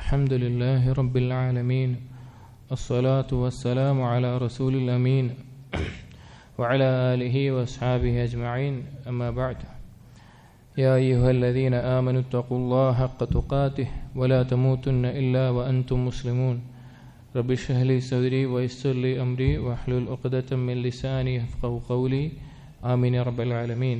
الحمد لله رب العالمين الصلاة والسلام على رسول الأمين وعلى آله وأصحابه أجمعين أما بعد يا أيها الذين آمنوا اتقوا الله حق تقاته ولا تموتن إلا وأنتم مسلمون رب اشرح لي صدري ويسر لي أمري واحلل عقدة من لساني يفقهوا قولي آمين يا رب العالمين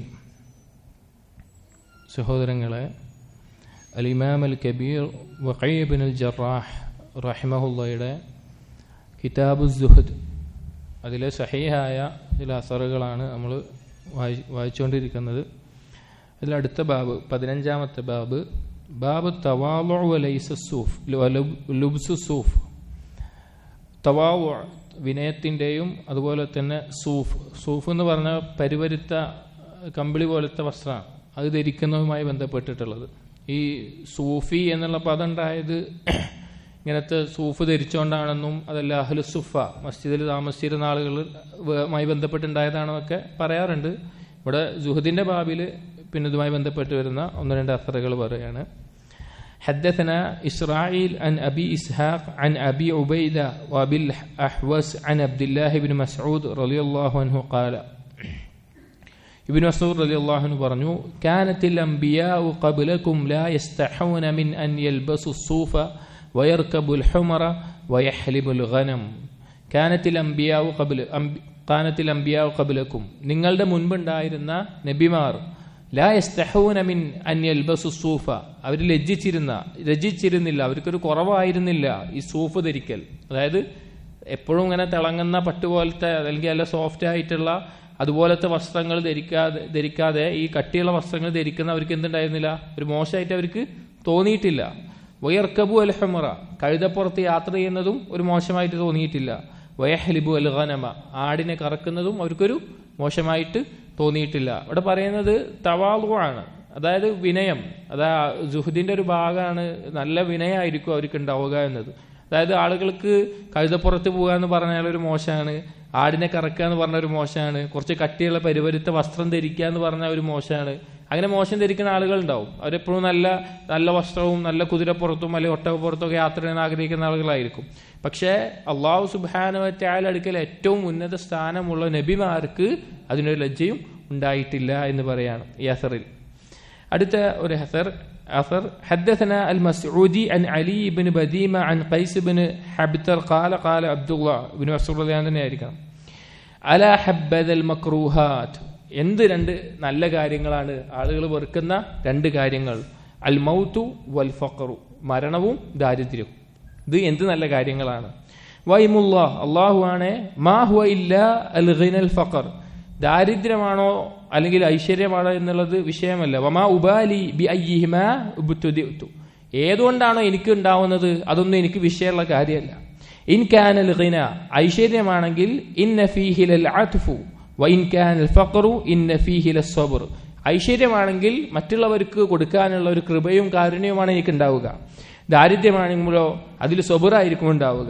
സഹോദരങ്ങളെ അൽ ഇമാം അൽ കബീർ വഖീബിൻ അൽ ജറാഹ് റഹിമഹുള്ളയുടെ കിതാബു സുഹദ് അതിലെ സഹീഹായ ചില അസറുകളാണ് നമ്മൾ വായി വായിച്ചുകൊണ്ടിരിക്കുന്നത് അതിൽ അടുത്ത ബാബ് പതിനഞ്ചാമത്തെ ബാബ് ബാബ് തവാലു വലൈസ സൂഫ് ലുബ്സു സൂഫ് തവാവു വിനയത്തിൻ്റെയും അതുപോലെ തന്നെ സൂഫ് സൂഫ് എന്ന് പറഞ്ഞാൽ പരിവരുത്ത കമ്പിളി പോലത്തെ വസ്ത്രമാണ് അത് ധരിക്കുന്നതുമായി ബന്ധപ്പെട്ടിട്ടുള്ളത് ഈ സൂഫി എന്നുള്ള പദം ഉണ്ടായത് ഇങ്ങനത്തെ സൂഫ് ധരിച്ചുകൊണ്ടാണെന്നും അതല്ല അഹ്ലു സുഫ മസ്ജിദിൽ താമസിച്ചിരുന്ന ആളുകളുമായി ബന്ധപ്പെട്ടുണ്ടായതാണെന്നൊക്കെ പറയാറുണ്ട് ഇവിടെ ജുഹദിന്റെ ബാബിൽ പിന്നെ ഇതുമായി ബന്ധപ്പെട്ട് വരുന്ന ഒന്ന് രണ്ട് അസറുകൾ പറയാണ് حدثنا إسرائيل عن أبي إسحاق عن أبي عبيدة وأبي الأحوس عن عبد الله بن مسعود رضي الله عنه قال ഇബിൻ മസൂർ റലി അള്ളാഹുന് പറഞ്ഞു കാനത്തിൽ അംബിയാഉ ഖബ്ലകും ലാ യസ്തഹൂന മിൻ അൻ യൽബസു സൂഫ വയർകബുൽ ഹുമറ വയഹ്ലിബുൽ ഗനം കാനത്തിൽ അംബിയാഉ ഖബ്ല കാനത്തിൽ അംബിയാഉ ഖബ്ലകും നിങ്ങളുടെ മുൻപുണ്ടായിരുന്ന നബിമാർ ലാ യസ്തഹൂന മിൻ അൻ യൽബസു സൂഫ അവർ ലജ്ജിച്ചിരുന്ന രജിച്ചിരുന്നില്ല അവർക്കൊരു കുറവായിരുന്നില്ല ഈ സൂഫ് ധരിക്കൽ അതായത് എപ്പോഴും ഇങ്ങനെ തിളങ്ങുന്ന പട്ടുപോലത്തെ അല്ലെങ്കിൽ നല്ല സോഫ്റ്റ് ആയിട്ടുള്ള അതുപോലത്തെ വസ്ത്രങ്ങൾ ധരിക്കാതെ ധരിക്കാതെ ഈ കട്ടിയുള്ള വസ്ത്രങ്ങൾ ധരിക്കുന്ന അവർക്ക് എന്തുണ്ടായിരുന്നില്ല ഒരു മോശമായിട്ട് അവർക്ക് തോന്നിയിട്ടില്ല വയർക്കബു അൽ ഹമറ കഴുതപ്പുറത്ത് യാത്ര ചെയ്യുന്നതും ഒരു മോശമായിട്ട് തോന്നിയിട്ടില്ല വയഹലിബു അൽ ഖനമ ആടിനെ കറക്കുന്നതും അവർക്കൊരു മോശമായിട്ട് തോന്നിയിട്ടില്ല ഇവിടെ പറയുന്നത് തവാളു ആണ് അതായത് വിനയം അതാ ജുഹദിന്റെ ഒരു ഭാഗമാണ് നല്ല വിനയമായിരിക്കും അവർക്ക് ഉണ്ടാവുക എന്നത് അതായത് ആളുകൾക്ക് കഴുതപ്പുറത്ത് പോകുക എന്ന് പറഞ്ഞാൽ ഒരു മോശമാണ് ആടിനെ കറക്കുക എന്ന് പറഞ്ഞ ഒരു മോശമാണ് കുറച്ച് കട്ടിയുള്ള പരിവരുത്ത വസ്ത്രം ധരിക്കുക എന്ന് പറഞ്ഞ ഒരു മോശമാണ് അങ്ങനെ മോശം ധരിക്കുന്ന ആളുകൾ ഉണ്ടാവും അവരെപ്പോഴും നല്ല നല്ല വസ്ത്രവും നല്ല കുതിരപ്പുറത്തും അല്ലെങ്കിൽ ഒട്ടകപ്പുറത്തും ഒക്കെ യാത്ര ചെയ്യാൻ ആഗ്രഹിക്കുന്ന ആളുകളായിരിക്കും പക്ഷേ അള്ളാഹു സുബാനുവറ്റായാലും അടുക്കൽ ഏറ്റവും ഉന്നത സ്ഥാനമുള്ള നബിമാർക്ക് അതിനൊരു ലജ്ജയും ഉണ്ടായിട്ടില്ല എന്ന് പറയാണ് ഈ അസറിൽ അടുത്ത ഒരു ഹസർ أثر حدثنا المسعودي عن علي بن بديمة عن قيس بن حبتر قال قال عبد الله بن مسعود رضي الله عنه അല ഹബ്ബദൽ മക്രൂഹാത്ത് എന്ത് രണ്ട് നല്ല കാര്യങ്ങളാണ് ആളുകൾ വെറുക്കുന്ന രണ്ട് കാര്യങ്ങൾ അൽ മൗത്തു വൽ ഫഖറു മരണവും ദാരിദ്ര്യവും ഇത് എന്ത് നല്ല കാര്യങ്ങളാണ് വൈമുല്ല അള്ളാഹു ആണ് മാ ഹുവ ഇല്ല അൽ ഖിനൽ ഫഖർ ദാരിദ്ര്യമാണോ അല്ലെങ്കിൽ ഐശ്വര്യമാണോ എന്നുള്ളത് വിഷയമല്ല വമാ ഉബാലി ബി അയ്യിഹിമ ഉബ്തുദിഉതു ഏതുകൊണ്ടാണോ എനിക്ക് ഉണ്ടാവുന്നത് അതൊന്നും എനിക്ക് വിഷയമുള്ള കാര്യമല്ല ഇൻ കാനൽ ഖിന ഐശ്വര്യമാണെങ്കിൽ ഇന്ന ഫീഹിൽ അത്ഫു വൈൻ കാനൽ ഫഖറു ഇന്ന ഫീഹിൽ സബർ ഐശ്വര്യമാണെങ്കിൽ മറ്റുള്ളവർക്ക് കൊടുക്കാനുള്ള ഒരു കൃപയും കാരുണ്യവുമാണ് എനിക്ക് ഉണ്ടാവുക ദാരിദ്ര്യമാണെങ്കിലോ അതിൽ സബറായിരിക്കും ഉണ്ടാവുക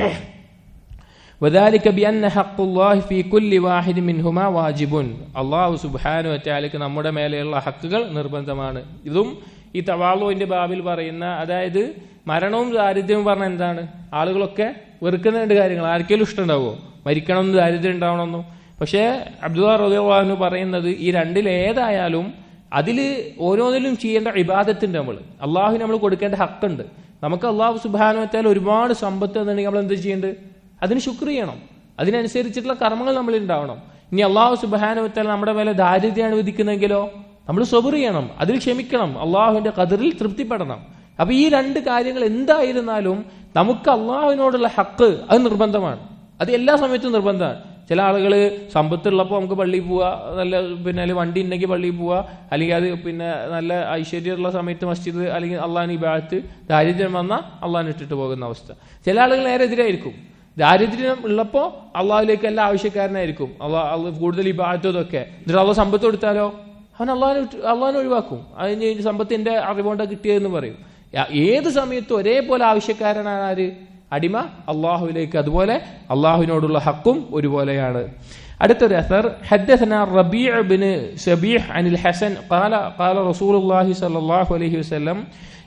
وذلك بأن حق الله في كل واحد منهما واجب അള്ളാഹു സുബ്ഹാനു വറ്റാലക്ക് നമ്മുടെ മേലെയുള്ള ഹക്കുകൾ നിർബന്ധമാണ് ഇതും ഈ തവാളുവിന്റെ ബാബിൽ പറയുന്ന അതായത് മരണവും ദാരിദ്ര്യവും പറഞ്ഞ എന്താണ് ആളുകളൊക്കെ വെറുക്കുന്ന രണ്ട് കാര്യങ്ങൾ ആർക്കെങ്കിലും ഇഷ്ടമുണ്ടാവുമോ മരിക്കണം എന്ന് ദാരിദ്ര്യം ഉണ്ടാവണമെന്നോ പക്ഷേ അബ്ദുല്ല റബിവാഹു പറയുന്നത് ഈ രണ്ടിൽ ഏതായാലും അതിൽ ഓരോന്നിലും ചെയ്യേണ്ട ഇബാദത്തുണ്ട് നമ്മൾ അള്ളാഹു നമ്മൾ കൊടുക്കേണ്ട ഹക്കുണ്ട് നമുക്ക് അള്ളാഹു സുബാനു വെച്ചാൽ ഒരുപാട് സമ്പത്ത് എന്നുണ്ടെങ്കിൽ നമ്മൾ എന്ത് ചെയ്യേണ്ടത് അതിന് ശുക്ർ ചെയ്യണം അതിനനുസരിച്ചിട്ടുള്ള കർമ്മങ്ങൾ നമ്മൾ ഉണ്ടാവണം ഇനി അള്ളാഹു സുബാനുവത്താൽ നമ്മുടെ മേലെ ദാരിദ്ര്യം അനുവദിക്കുന്നെങ്കിലോ നമ്മൾ സ്വബർ ചെയ്യണം അതിൽ ക്ഷമിക്കണം അള്ളാഹുവിന്റെ കതിറിൽ തൃപ്തിപ്പെടണം അപ്പൊ ഈ രണ്ട് കാര്യങ്ങൾ എന്തായിരുന്നാലും നമുക്ക് അള്ളാഹുവിനോടുള്ള ഹക്ക് അത് നിർബന്ധമാണ് അത് എല്ലാ സമയത്തും നിർബന്ധമാണ് ചില ആളുകൾ സമ്പത്തുള്ളപ്പോൾ നമുക്ക് പള്ളിയിൽ പോവുക നല്ല പിന്നെ വണ്ടി ഉണ്ടെങ്കിൽ പള്ളിയിൽ പോവുക അല്ലെങ്കിൽ അത് പിന്നെ നല്ല ഐശ്വര്യമുള്ള സമയത്ത് മസ്ജിദ് അല്ലെങ്കിൽ അള്ളാഹിന് ഈ ബാഴത്ത് ദാരിദ്ര്യം വന്നാൽ അള്ളാഹിന് ഇട്ടിട്ട് പോകുന്ന അവസ്ഥ ചില ആളുകൾ നേരെ എതിരായിരിക്കും ദാരിദ്ര്യം ഉള്ളപ്പോൾ അള്ളാഹുലേക്ക് എല്ലാ ആവശ്യക്കാരനായിരിക്കും അള്ളാഹ് കൂടുതൽ ഈ ബാധത്തൊക്കെ എന്നിട്ട് അള്ളാഹ് സമ്പത്ത് കൊടുത്താലോ അവൻ അള്ളാഹിനെ അള്ളാഹിനെ ഒഴിവാക്കും അതിന് സമ്പത്തിന്റെ അറിവുകൊണ്ടാ കിട്ടിയതെന്ന് പറയും ഏത് സമയത്തും ഒരേപോലെ ആവശ്യക്കാരനാണ് ആര് അടിമ അള്ളാഹുവിലേക്ക് അതുപോലെ അള്ളാഹുവിനോടുള്ള ഹക്കും ഒരുപോലെയാണ് അടുത്തൊരു അസർ حدثنا الربيع بن سبيح عن الحسن قال قال رسول الله صلى الله عليه وسلم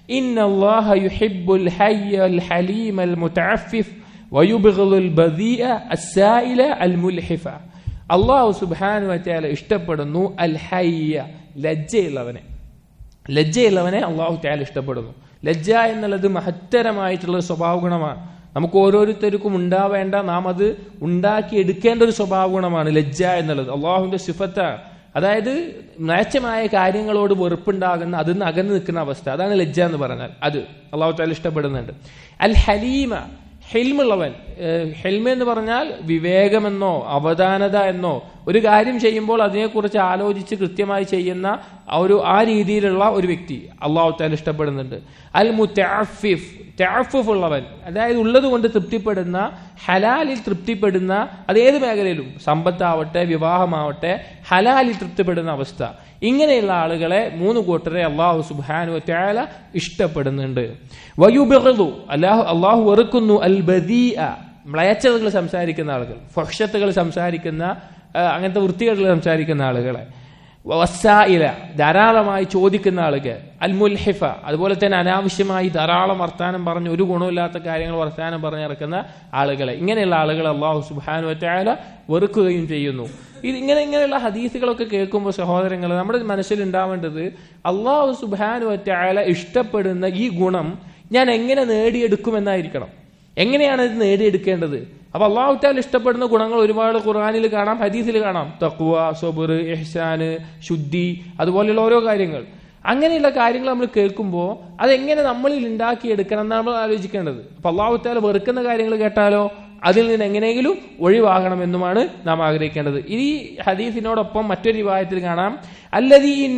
إن الله يحب الحي الحليم المتعفف ويبغض البذيء السائل الملحف അള്ളാഹു സുബാനു വറ്റാല ഇഷ്ടപ്പെടുന്നു അൽ ഹയ്യ ലജ്ജയുള്ളവനെ ലജ്ജയുള്ളവനെ അള്ളാഹു ത്യാല ഇഷ്ടപ്പെടുന്നു ലജ്ജ എന്നുള്ളത് മഹത്തരമായിട്ടുള്ള ഒരു സ്വഭാവ ഗുണമാണ് നമുക്ക് ഓരോരുത്തർക്കും ഉണ്ടാവേണ്ട നാം അത് ഉണ്ടാക്കി എടുക്കേണ്ട ഒരു സ്വഭാവ ഗുണമാണ് ലജ്ജ എന്നുള്ളത് അള്ളാഹുവിന്റെ സിഫത്താണ് അതായത് മ്ലേച്ഛമായ കാര്യങ്ങളോട് വെറുപ്പുണ്ടാകുന്ന അതിൽ നിന്ന് അകന്നു നിൽക്കുന്ന അവസ്ഥ അതാണ് ലജ്ജ എന്ന് പറഞ്ഞാൽ അത് അള്ളാഹു താല ഇഷ്ടപ്പെടുന്നുണ്ട് അൽ ഹലീമ ഹെൽമുള്ളവൻ ഹെൽമ എന്ന് പറഞ്ഞാൽ വിവേകമെന്നോ അവധാനത എന്നോ ഒരു കാര്യം ചെയ്യുമ്പോൾ അതിനെക്കുറിച്ച് ആലോചിച്ച് കൃത്യമായി ചെയ്യുന്ന ആ ഒരു ആ രീതിയിലുള്ള ഒരു വ്യക്തി അള്ളാഹു താല ഇഷ്ടപ്പെടുന്നുണ്ട് അൽ മുത്തഫിഫ് ടാഫുഫ് ഉള്ളവൻ അതായത് ഉള്ളത് കൊണ്ട് തൃപ്തിപ്പെടുന്ന ഹലാലിൽ തൃപ്തിപ്പെടുന്ന അതേത് മേഖലയിലും സമ്പത്താവട്ടെ വിവാഹമാവട്ടെ ഹലാലിൽ തൃപ്തിപ്പെടുന്ന അവസ്ഥ ഇങ്ങനെയുള്ള ആളുകളെ മൂന്ന് കൂട്ടരെ അള്ളാഹു സുബാനു ത്യാല ഇഷ്ടപ്പെടുന്നുണ്ട് വയുബിറു അല്ലാഹു അള്ളാഹു വെറുക്കുന്നു അൽ ബദീ മ്ലയച്ചതകൾ സംസാരിക്കുന്ന ആളുകൾ ഫക്ഷത്തുകൾ സംസാരിക്കുന്ന അങ്ങനത്തെ വൃത്തികേടുകൾ സംസാരിക്കുന്ന ആളുകളെ വസായില ധാരാളമായി ചോദിക്കുന്ന ആളുകൾ അൽ മുൽഹിഫ അതുപോലെ തന്നെ അനാവശ്യമായി ധാരാളം വർത്താനം പറഞ്ഞ് ഒരു ഗുണമില്ലാത്ത കാര്യങ്ങൾ വർത്താനം പറഞ്ഞിറക്കുന്ന ആളുകളെ ഇങ്ങനെയുള്ള ആളുകളെ അള്ളാഹു സുബാനു വറ്റാല വെറുക്കുകയും ചെയ്യുന്നു ഇത് ഇങ്ങനെ ഇങ്ങനെയുള്ള ഹദീസുകളൊക്കെ കേൾക്കുമ്പോൾ സഹോദരങ്ങൾ നമ്മുടെ മനസ്സിൽ ഉണ്ടാവേണ്ടത് അള്ളാഹു സുബാനു വറ്റാല ഇഷ്ടപ്പെടുന്ന ഈ ഗുണം ഞാൻ എങ്ങനെ നേടിയെടുക്കുമെന്നായിരിക്കണം എങ്ങനെയാണ് ഇത് നേടിയെടുക്കേണ്ടത് അപ്പൊ അള്ളാഹുറ്റാൽ ഇഷ്ടപ്പെടുന്ന ഗുണങ്ങൾ ഒരുപാട് ഖുർആാനിൽ കാണാം ഹദീസിൽ കാണാം തക്വ സൊബർ എഹ്സാന് ശുദ്ധി അതുപോലെയുള്ള ഓരോ കാര്യങ്ങൾ അങ്ങനെയുള്ള കാര്യങ്ങൾ നമ്മൾ കേൾക്കുമ്പോൾ അതെങ്ങനെ നമ്മളിൽ ഉണ്ടാക്കിയെടുക്കണം എന്നാണ് നമ്മൾ ആലോചിക്കേണ്ടത് അപ്പൊ അള്ളാഹുറ്റാൽ വെറുക്കുന്ന കാര്യങ്ങൾ കേട്ടാലോ അതിൽ നിന്ന് എങ്ങനെയെങ്കിലും ഒഴിവാകണമെന്നുമാണ് നാം ആഗ്രഹിക്കേണ്ടത് ഈ ഹദീസിനോടൊപ്പം മറ്റൊരു വിവാഹത്തിൽ കാണാം അല്ലദീൻ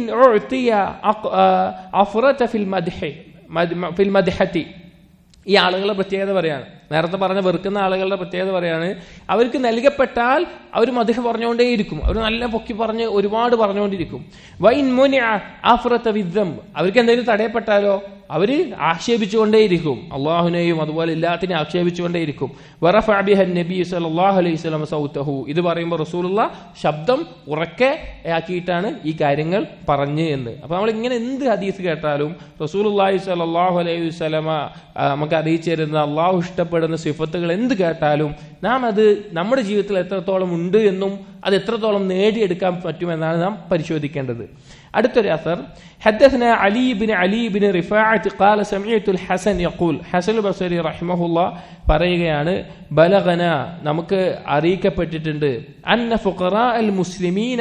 ഫിൽ മദ്ഹത്തി ഈ ആളുകളുടെ പ്രത്യേകത പറയാണ് നേരത്തെ പറഞ്ഞ വെറുക്കുന്ന ആളുകളുടെ പ്രത്യേകത പറയാണ് അവർക്ക് നൽകപ്പെട്ടാൽ അവർ മധുഹ പറഞ്ഞുകൊണ്ടേയിരിക്കും അവർ നല്ല പൊക്കി പറഞ്ഞ് ഒരുപാട് പറഞ്ഞുകൊണ്ടിരിക്കും വൈൻ മുനി ആഫ്രത്ത വിദ്ദം അവർക്ക് എന്തെങ്കിലും തടയപ്പെട്ടാലോ അവര് ആക്ഷേപിച്ചുകൊണ്ടേയിരിക്കും അള്ളാഹുനെയും അതുപോലെ എല്ലാത്തിനെയും ആക്ഷേപിച്ചുകൊണ്ടേയിരിക്കും വറഫാബിഹൻ നബി സല്ലാഹു അലൈഹി സ്വലം സൗത്തഹു ഇത് പറയുമ്പോൾ റസൂലുള്ള ശബ്ദം ഉറക്കെ ആക്കിയിട്ടാണ് ഈ കാര്യങ്ങൾ പറഞ്ഞ് എന്ന് അപ്പൊ നമ്മൾ ഇങ്ങനെ എന്ത് ഹദീസ് കേട്ടാലും റസൂലുല്ലാഹി സലാഹു അലൈഹി വസ്ലമ നമുക്ക് അറിയിച്ചു തരുന്ന അള്ളാഹു ഇഷ്ടപ്പെടുന്ന സിഫത്തുകൾ എന്ത് കേട്ടാലും നാം അത് നമ്മുടെ ജീവിതത്തിൽ എത്രത്തോളം ഉണ്ട് എന്നും അത് എത്രത്തോളം നേടിയെടുക്കാൻ പറ്റുമെന്നാണ് നാം പരിശോധിക്കേണ്ടത് അടുത്തൊരു അസർ حدثنا علي بن علي بن رفاعة قال سمعت الحسن يقول حسن البصري رحمه الله പറയുകയാണ് ബലഗന നമുക്ക് അറിയിക്കപ്പെട്ടിട്ടുണ്ട് അന്ന ഫുഖറാ അൽ മുസ്ലിമീന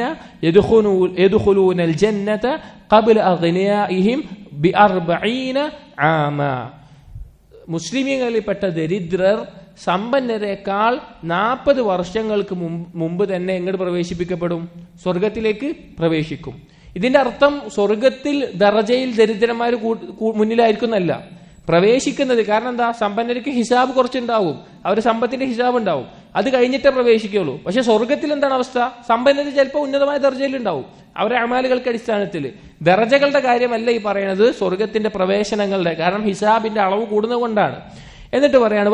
യദ്ഖുലൂന അൽ ജന്നത ഖബ്ല അഗ്നിയാഇഹിം ബി 40 ആമ മുസ്ലിമീങ്ങളിൽപ്പെട്ട ദരിദ്രർ സമ്പന്നരെക്കാൾ നാൽപ്പത് വർഷങ്ങൾക്ക് മുമ്പ് തന്നെ എങ്ങോട്ട് പ്രവേശിപ്പിക്കപ്പെടും സ്വർഗത്തിലേക്ക് പ്രവേശിക്കും ഇതിന്റെ അർത്ഥം സ്വർഗത്തിൽ ദറജയിൽ ദരിദ്രന്മാർ മുന്നിലായിരിക്കുന്നല്ല പ്രവേശിക്കുന്നത് കാരണം എന്താ സമ്പന്നർക്ക് ഹിസാബ് കുറച്ചുണ്ടാവും അവരുടെ സമ്പത്തിന്റെ ഹിസാബ് ഉണ്ടാവും അത് കഴിഞ്ഞിട്ടേ പ്രവേശിക്കുള്ളൂ പക്ഷെ സ്വർഗത്തിൽ എന്താണ് അവസ്ഥ സമ്പന്നർ ചിലപ്പോൾ ഉന്നതമായ ദർജയിൽ ഉണ്ടാവും അവരുടെ അമാലുകൾക്ക് അടിസ്ഥാനത്തിൽ ദർജകളുടെ കാര്യമല്ല ഈ പറയുന്നത് സ്വർഗത്തിന്റെ പ്രവേശനങ്ങളുടെ കാരണം ഹിസാബിന്റെ അളവ് കൂടുന്നതുകൊണ്ടാണ് എന്നിട്ട് പറയാണ്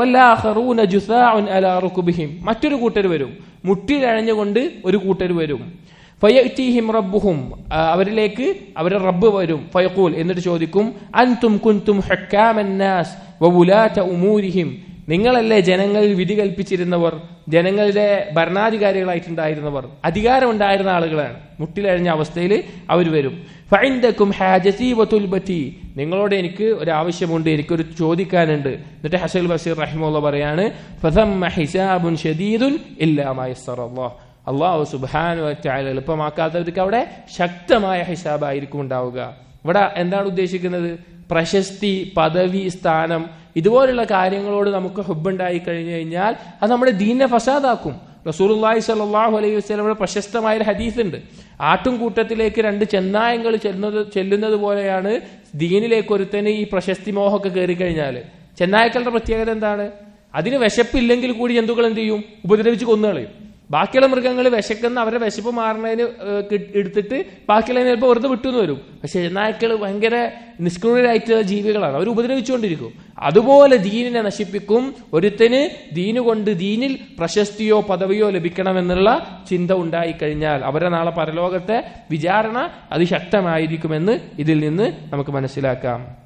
വല്ലാഹറൂനജുസാബിഹിം മറ്റൊരു കൂട്ടർ വരും മുട്ടിലഴഞ്ഞുകൊണ്ട് ഒരു കൂട്ടർ വരും ഫയറ്റീഹിം റബ്ബുഹും അവരിലേക്ക് അവരുടെ റബ്ബ് വരും ഫയഖൂൽ എന്നിട്ട് ചോദിക്കും അൻതും കുൻതും ഹക്കാമന്നാസ് വവുലാത ഉമൂരിഹിം നിങ്ങളല്ലേ ജനങ്ങളിൽ വിധി കൽപ്പിച്ചിരുന്നവർ ജനങ്ങളുടെ ഭരണാധികാരികളായിട്ടുണ്ടായിരുന്നവർ അധികാരം ഉണ്ടായിരുന്ന ആളുകളാണ് മുട്ടിലഴിഞ്ഞ അവസ്ഥയിൽ അവർ വരും ഫൈൻദക്കും ഹാജസി വതുൽബത്തി നിങ്ങളോട് എനിക്ക് ഒരു ആവശ്യമുണ്ട് എനിക്കൊരു ചോദിക്കാനുണ്ട് എന്നിട്ട് ഹസൽ ബഷീർ റഹിമുള്ള പറയാണ് ഹിസാബുൻ ഷദീദുൻ ഇല്ലാമയസ്സറല്ലാഹ് അള്ളാഹു സുബാനു വറ്റാൽ എളുപ്പമാക്കാത്തവർക്ക് അവിടെ ശക്തമായ ഹിസാബായിരിക്കും ഉണ്ടാവുക ഇവിടെ എന്താണ് ഉദ്ദേശിക്കുന്നത് പ്രശസ്തി പദവി സ്ഥാനം ഇതുപോലുള്ള കാര്യങ്ങളോട് നമുക്ക് ഹുബുണ്ടായി കഴിഞ്ഞു കഴിഞ്ഞാൽ അത് നമ്മുടെ ദീനെ ഫസാദാക്കും റസൂലുള്ളാഹി സ്വല്ലല്ലാഹു അലൈഹി വസല്ലമയുടെ പ്രശസ്തമായ ഒരു ഹദീസ് ഉണ്ട് ആട്ടുംകൂട്ടത്തിലേക്ക് രണ്ട് ചെന്നായങ്ങൾ ചെല്ലുന്നത് ചെല്ലുന്നത് പോലെയാണ് ദീനിലേക്ക് ഒരുത്തന് ഈ പ്രശസ്തി മോഹമൊക്കെ കയറി കഴിഞ്ഞാൽ ചെന്നായക്കളുടെ പ്രത്യേകത എന്താണ് അതിന് വിശപ്പില്ലെങ്കിൽ കൂടി ജന്തുക്കൾ എന്ത് ചെയ്യും ഉപദ്രവിച്ച് കൊന്നുകളയും ബാക്കിയുള്ള മൃഗങ്ങൾ വിശക്കുന്ന അവരുടെ വിശപ്പ് മാറുന്നതിന് എടുത്തിട്ട് ബാക്കിയുള്ളതിന് ചിലപ്പോൾ വെറുതെ വിട്ടുന്ന് വരും പക്ഷെ നായ്ക്കൾ ഭയങ്കര നിഷ്ക്രൂരായിട്ടുള്ള ജീവികളാണ് അവർ ഉപദ്രവിച്ചുകൊണ്ടിരിക്കും അതുപോലെ ദീനിനെ നശിപ്പിക്കും ഒരുത്തന് ദീന് കൊണ്ട് ദീനിൽ പ്രശസ്തിയോ പദവിയോ ലഭിക്കണമെന്നുള്ള ചിന്ത ഉണ്ടായിക്കഴിഞ്ഞാൽ അവരെ നാളെ പരലോകത്തെ വിചാരണ അതിശക്തമായിരിക്കുമെന്ന് ഇതിൽ നിന്ന് നമുക്ക് മനസ്സിലാക്കാം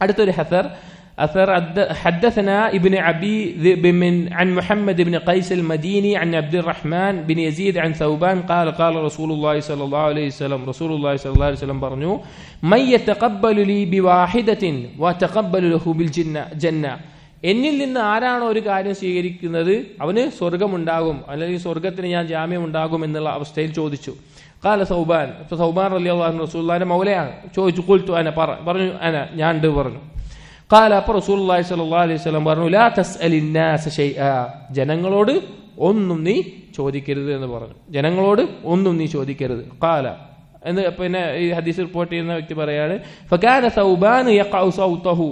അടുത്തൊരു ഹസർ أثر حدثنا ابن أبي ذئب من عن محمد بن قيس المديني عن عبد الرحمن بن يزيد عن ثوبان قال قال رسول الله صلى الله عليه وسلم رسول الله صلى الله عليه وسلم പറഞ്ഞു من يتقبل لي بواحدة وتقبل له بالجنة جنة എന്നിൽ നിന്ന് ആരാണോ ഒരു കാര്യം സ്വീകരിക്കുന്നത് അവന് സ്വർഗമുണ്ടാകും അല്ലെങ്കിൽ സ്വർഗത്തിന് ഞാൻ ജാമ്യം ഉണ്ടാകും എന്നുള്ള അവസ്ഥയിൽ ചോദിച്ചു കാല സൗബാൻ ഇപ്പൊ സൗബാൻ അലി അള്ളാഹു റസൂല്ലാന്റെ മൗലയാണ് ചോദിച്ചു കുൽത്തു അന പറ പറഞ്ഞു അന ഞാൻ ഉണ്ട് പറഞ്ഞു കാല അപ്പൊ റസൂല്ലി സല്ലാ അലൈഹി സ്വലം പറഞ്ഞു ലാ തസ് അലിന്നാസ ജനങ്ങളോട് ഒന്നും നീ ചോദിക്കരുത് എന്ന് പറഞ്ഞു ജനങ്ങളോട് ഒന്നും നീ ചോദിക്കരുത് കാല എന്ന് പിന്നെ ഈ ഹദീസ് റിപ്പോർട്ട് ചെയ്യുന്ന വ്യക്തി പറയാണ് ഫകാന സൗബാൻ യഖഉ സൗതഹു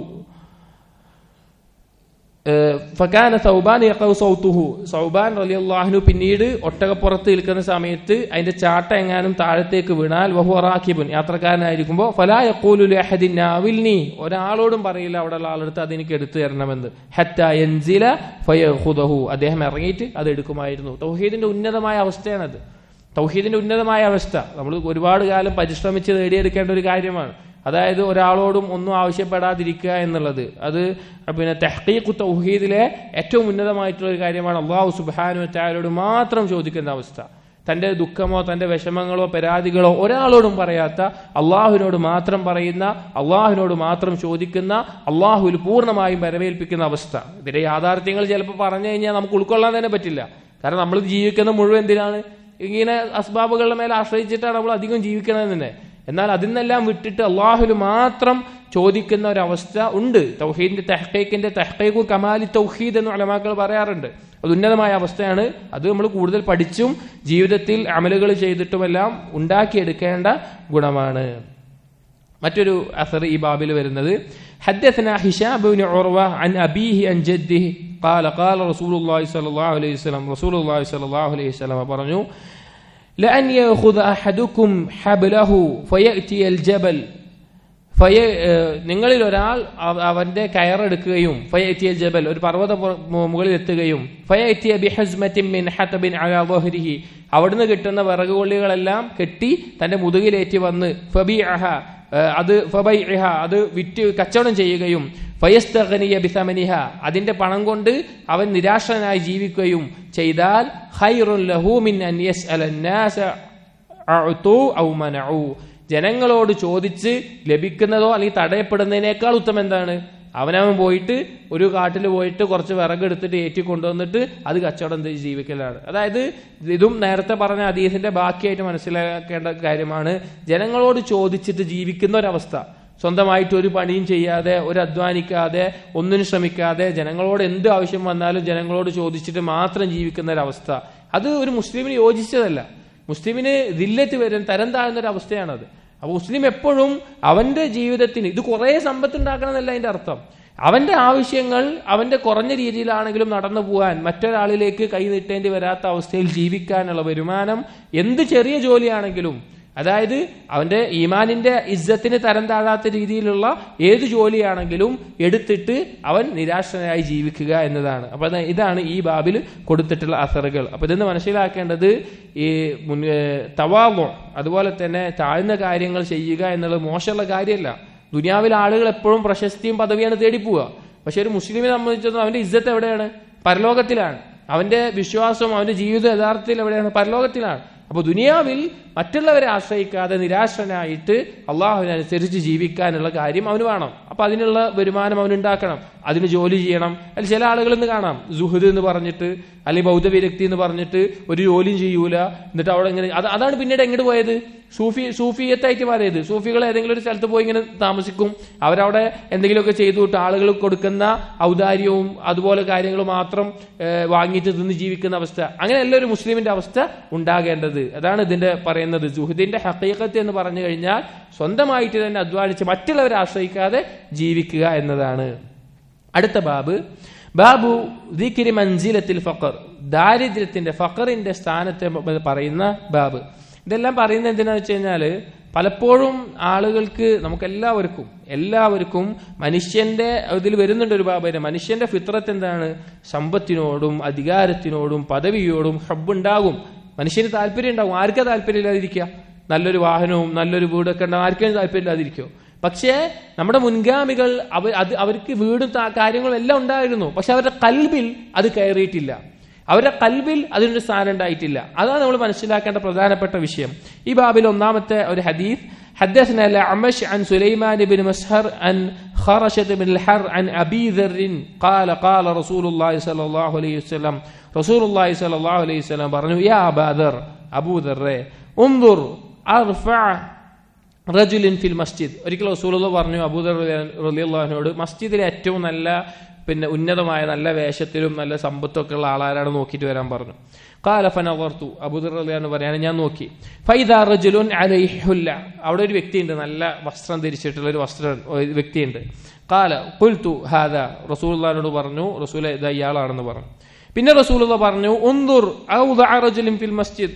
ഫക്കാന സൗബാൻ യഖഉ സൗതുഹു സൗബാൻ റളിയല്ലാഹു പിന്നീട് ഒട്ടകപ്പുറത്ത് നിൽക്കുന്ന സമയത്ത് അതിന്റെ ചാട്ട എങ്ങാനും താഴത്തേക്ക് വീണാൽ വഹു റാക്കിബുൻ യാത്രക്കാരനായിരിക്കുമ്പോൾ ഫലാ യഖൂലു ലഅഹദിൻ നാവിൽനി ഒരാളോടും പറയില്ല അവിടെയുള്ള ആളെടുത്ത് അതെനിക്ക് എടുത്തു തരണമെന്ന് ഹത്ത യൻസില ഫയഖുദഹു അദ്ദേഹം ഇറങ്ങിയിട്ട് അത് എടുക്കുമായിരുന്നു തൗഹീദിന്റെ ഉന്നതമായ അവസ്ഥയാണത് തൗഹീദിന്റെ ഉന്നതമായ അവസ്ഥ നമ്മൾ ഒരുപാട് കാലം പരിശ്രമിച്ച് നേടിയെടുക്കേണ്ട ഒരു കാര്യമാണ് അതായത് ഒരാളോടും ഒന്നും ആവശ്യപ്പെടാതിരിക്കുക എന്നുള്ളത് അത് പിന്നെ തെഹ്ഖീഖു തൗഹീദിലെ ഏറ്റവും ഉന്നതമായിട്ടുള്ള ഒരു കാര്യമാണ് അള്ളാഹു സുബാനു ചായലോട് മാത്രം ചോദിക്കുന്ന അവസ്ഥ തന്റെ ദുഃഖമോ തന്റെ വിഷമങ്ങളോ പരാതികളോ ഒരാളോടും പറയാത്ത അള്ളാഹുവിനോട് മാത്രം പറയുന്ന അള്ളാഹുവിനോട് മാത്രം ചോദിക്കുന്ന അള്ളാഹുവിൽ പൂർണ്ണമായും വരവേൽപ്പിക്കുന്ന അവസ്ഥ ഇതിന്റെ യാഥാർത്ഥ്യങ്ങൾ ചിലപ്പോൾ പറഞ്ഞു കഴിഞ്ഞാൽ നമുക്ക് ഉൾക്കൊള്ളാൻ തന്നെ പറ്റില്ല കാരണം നമ്മൾ ജീവിക്കുന്ന മുഴുവൻ എന്തിനാണ് ഇങ്ങനെ അസ്ബാബുകളുടെ മേലെ ആശ്രയിച്ചിട്ടാണ് നമ്മൾ അധികം ജീവിക്കണത് തന്നെ എന്നാൽ അതിനെല്ലാം വിട്ടിട്ട് അള്ളാഹുല് മാത്രം ചോദിക്കുന്ന ഒരവസ്ഥ ഉണ്ട് തൗഹീദിന്റെ തെഹ്ഖീഖിന്റെ തെഹ്ഖീഖു കമാലി തൗഹീദ് എന്ന് അലമാക്കൾ പറയാറുണ്ട് അത് ഉന്നതമായ അവസ്ഥയാണ് അത് നമ്മൾ കൂടുതൽ പഠിച്ചും ജീവിതത്തിൽ അമലുകൾ ചെയ്തിട്ടുമെല്ലാം ഉണ്ടാക്കിയെടുക്കേണ്ട ഗുണമാണ് മറ്റൊരു അസർ ഈ ബാബിൽ വരുന്നത് حدثنا هشام بن عروة عن أبيه عن جده قال قال رسول الله صلى الله عليه وسلم رسول الله صلى الله عليه وسلم പറഞ്ഞു لأن يأخذ أحدكم حبله فيأتي الجبل ഫയ നിങ്ങളിൽ ഒരാൾ അവന്റെ കയറെടുക്കുകയും ഫയറ്റിയ ജബൽ ഒരു പർവ്വത മുകളിൽ എത്തുകയും ഫയറ്റിയ ബിഹസ്മത്തിൻ മിൻ ഹതബിൻ അലാ വഹ്രിഹി അവിടുന്ന് കിട്ടുന്ന വിറകുകൊള്ളികളെല്ലാം കെട്ടി തന്റെ മുതുകിലേറ്റി വന്ന് ഫബിഅഹ അത് ഫബൈഹ അത് വിറ്റ് കച്ചവടം ചെയ്യുകയും ഫയസ്തഖനിയ ബിസമനിഹ അതിന്റെ പണം കൊണ്ട് അവൻ നിരാശനായി ജീവിക്കുകയും ചെയ്താൽ ഖൈറുൻ ലഹു മിൻ അൻ യസ്അലന്നാസ അഅതു ഔ മനഉ ജനങ്ങളോട് ചോദിച്ച് ലഭിക്കുന്നതോ അല്ലെങ്കിൽ തടയപ്പെടുന്നതിനേക്കാൾ ഉത്തമം എന്താണ് അവനവൻ പോയിട്ട് ഒരു കാട്ടിൽ പോയിട്ട് കുറച്ച് വിറകെടുത്തിട്ട് ഏറ്റി കൊണ്ടുവന്നിട്ട് അത് കച്ചവടം ചെയ്ത് ജീവിക്കലാണ് അതായത് ഇതും നേരത്തെ പറഞ്ഞ അതീതിന്റെ ബാക്കിയായിട്ട് മനസ്സിലാക്കേണ്ട കാര്യമാണ് ജനങ്ങളോട് ചോദിച്ചിട്ട് ജീവിക്കുന്ന ഒരവസ്ഥ സ്വന്തമായിട്ട് ഒരു പണിയും ചെയ്യാതെ ഒരു അധ്വാനിക്കാതെ ഒന്നിനും ശ്രമിക്കാതെ ജനങ്ങളോട് എന്ത് ആവശ്യം വന്നാലും ജനങ്ങളോട് ചോദിച്ചിട്ട് മാത്രം ജീവിക്കുന്ന ഒരവസ്ഥ അത് ഒരു മുസ്ലിമിന് യോജിച്ചതല്ല മുസ്ലിമിന് ദില്ലത്ത് വരും തരം താഴ്ന്ന ഒരു അവസ്ഥയാണത് അപ്പൊ മുസ്ലിം എപ്പോഴും അവന്റെ ജീവിതത്തിന് ഇത് കുറെ സമ്പത്ത് ഉണ്ടാക്കണം എന്നല്ല അതിന്റെ അർത്ഥം അവന്റെ ആവശ്യങ്ങൾ അവന്റെ കുറഞ്ഞ രീതിയിലാണെങ്കിലും നടന്നു പോകാൻ മറ്റൊരാളിലേക്ക് കൈ നീട്ടേണ്ടി വരാത്ത അവസ്ഥയിൽ ജീവിക്കാനുള്ള വരുമാനം എന്ത് ചെറിയ ജോലിയാണെങ്കിലും അതായത് അവന്റെ ഈമാനിന്റെ ഇജ്ജത്തിന് തരം താഴാത്ത രീതിയിലുള്ള ഏത് ജോലിയാണെങ്കിലും എടുത്തിട്ട് അവൻ നിരാശനായി ജീവിക്കുക എന്നതാണ് അപ്പൊ ഇതാണ് ഈ ബാബിൽ കൊടുത്തിട്ടുള്ള അസറുകൾ അപ്പൊ ഇതെന്ന് മനസ്സിലാക്കേണ്ടത് ഈ തവാവോ അതുപോലെ തന്നെ താഴ്ന്ന കാര്യങ്ങൾ ചെയ്യുക എന്നുള്ളത് മോശമുള്ള കാര്യമല്ല ദുനിയാവിലെ ആളുകൾ എപ്പോഴും പ്രശസ്തിയും പദവിയാണ് തേടിപ്പോവുക പക്ഷെ ഒരു മുസ്ലിമിനെ സംബന്ധിച്ചിടത്തോളം അവന്റെ ഇജ്ജത്ത് എവിടെയാണ് പരലോകത്തിലാണ് അവന്റെ വിശ്വാസം അവന്റെ ജീവിതം യഥാർത്ഥത്തിൽ എവിടെയാണ് പരലോകത്തിലാണ് അപ്പൊ ദുനിയാവിൽ മറ്റുള്ളവരെ ആശ്രയിക്കാതെ നിരാശനായിട്ട് അള്ളാഹുവിനനുസരിച്ച് ജീവിക്കാനുള്ള കാര്യം അവന് വേണം അപ്പൊ അതിനുള്ള വരുമാനം അവൻ ഉണ്ടാക്കണം അതിന് ജോലി ചെയ്യണം അതിൽ ചില ആളുകൾ ഇന്ന് കാണാം സുഹൃദ് എന്ന് പറഞ്ഞിട്ട് അല്ലെങ്കിൽ ബൗദ്ധ വിരക്തി എന്ന് പറഞ്ഞിട്ട് ഒരു ജോലിയും ചെയ്യൂല എന്നിട്ട് അവിടെ ഇങ്ങനെ അത് അതാണ് പിന്നീട് എങ്ങോട്ട് പോയത് സൂഫി സൂഫിയത്തായിട്ട് മാറിയത് സൂഫികൾ ഏതെങ്കിലും ഒരു സ്ഥലത്ത് പോയി ഇങ്ങനെ താമസിക്കും അവരവിടെ എന്തെങ്കിലുമൊക്കെ ചെയ്തു വിട്ട് ആളുകൾ കൊടുക്കുന്ന ഔദാര്യവും അതുപോലെ കാര്യങ്ങൾ മാത്രം വാങ്ങിയിട്ട് തിന്ന് ജീവിക്കുന്ന അവസ്ഥ അങ്ങനെയല്ല ഒരു മുസ്ലിമിന്റെ അവസ്ഥ ഉണ്ടാകേണ്ടത് അതാണ് ഇതിന്റെ പറയുന്നത് ജുഹദിന്റെ ഹക്കീക്കത്ത് എന്ന് പറഞ്ഞു കഴിഞ്ഞാൽ സ്വന്തമായിട്ട് തന്നെ അധ്വാനിച്ച് മറ്റുള്ളവരെ ആശ്രയിക്കാതെ ജീവിക്കുക എന്നതാണ് അടുത്ത ബാബ് ബാബു ദിക്കിരി മഞ്ചിലത്തിൽ ഫക്കർ ദാരിദ്ര്യത്തിന്റെ ഫക്കറിന്റെ സ്ഥാനത്തെ പറയുന്ന ബാബ് ഇതെല്ലാം പറയുന്നത് എന്തിനാന്ന് വെച്ച് കഴിഞ്ഞാല് പലപ്പോഴും ആളുകൾക്ക് നമുക്ക് എല്ലാവർക്കും എല്ലാവർക്കും മനുഷ്യന്റെ ഇതിൽ വരുന്നുണ്ട് ഒരു ബാബര് മനുഷ്യന്റെ ഫിത്രത്ത് എന്താണ് സമ്പത്തിനോടും അധികാരത്തിനോടും പദവിയോടും ഹബ്ബുണ്ടാകും മനുഷ്യന് താല്പര്യം ഉണ്ടാകും ആർക്കാ താല്പര്യം ഇല്ലാതിരിക്കുക നല്ലൊരു വാഹനവും നല്ലൊരു വീടൊക്കെ ഉണ്ടാകും ആർക്കും താല്പര്യം ഇല്ലാതിരിക്കുമോ പക്ഷേ നമ്മുടെ മുൻഗാമികൾ അവർ അത് അവർക്ക് വീടും താ- കാര്യങ്ങളും എല്ലാം ഉണ്ടായിരുന്നു പക്ഷെ അവരുടെ കൽബിൽ അത് കയറിയിട്ടില്ല അവരുടെ കൽബിൽ അതിനൊരു സ്ഥാനം ഉണ്ടായിട്ടില്ല അതാണ് നമ്മൾ മനസ്സിലാക്കേണ്ട പ്രധാനപ്പെട്ട വിഷയം ഈ ബാബിൽ ഒന്നാമത്തെ ഒരു ഹദീസ് حدثنا الأعمش عن سليمان بن مسهر عن خرشة بن الحر عن أبي ذر قال قال رسول الله صلى الله عليه وسلم رسول الله صلى الله عليه وسلم പറഞ്ഞു يا أبا ذر أبو ذر انظر أرفع റജുലിൻ ഫിൽ മസ്ജിദ് ഒരിക്കൽ റസൂലുള്ള പറഞ്ഞു അബൂദർ റലിയുള്ളഹാനോട് മസ്ജിദിലെ ഏറ്റവും നല്ല പിന്നെ ഉന്നതമായ നല്ല വേഷത്തിലും നല്ല സമ്പത്തൊക്കെ ഉള്ള ആളാരാണ് നോക്കിയിട്ട് വരാൻ പറഞ്ഞു കാല ഫനവർതു അബൂദർ റലിയാന്ന് പറയാണ് ഞാൻ നോക്കി ഫൈദ റജുലുൻ അലൈഹുല്ല അവിടെ ഒരു വ്യക്തിയുണ്ട് നല്ല വസ്ത്രം ധരിച്ചിട്ടുള്ള ഒരു വസ്ത്രം ഒരു വ്യക്തിയുണ്ട് കാല പുൽത്തു ഹാദ റസൂലുള്ളാഹിനോട് പറഞ്ഞു റസൂൽ ഇത് ഇയാളാണെന്ന് പറഞ്ഞു പിന്നെ റസൂലുള്ള പറഞ്ഞു ഉന്ദുർ ഔദഅ റജുലിൻ ഫിൽ മസ്ജിദ്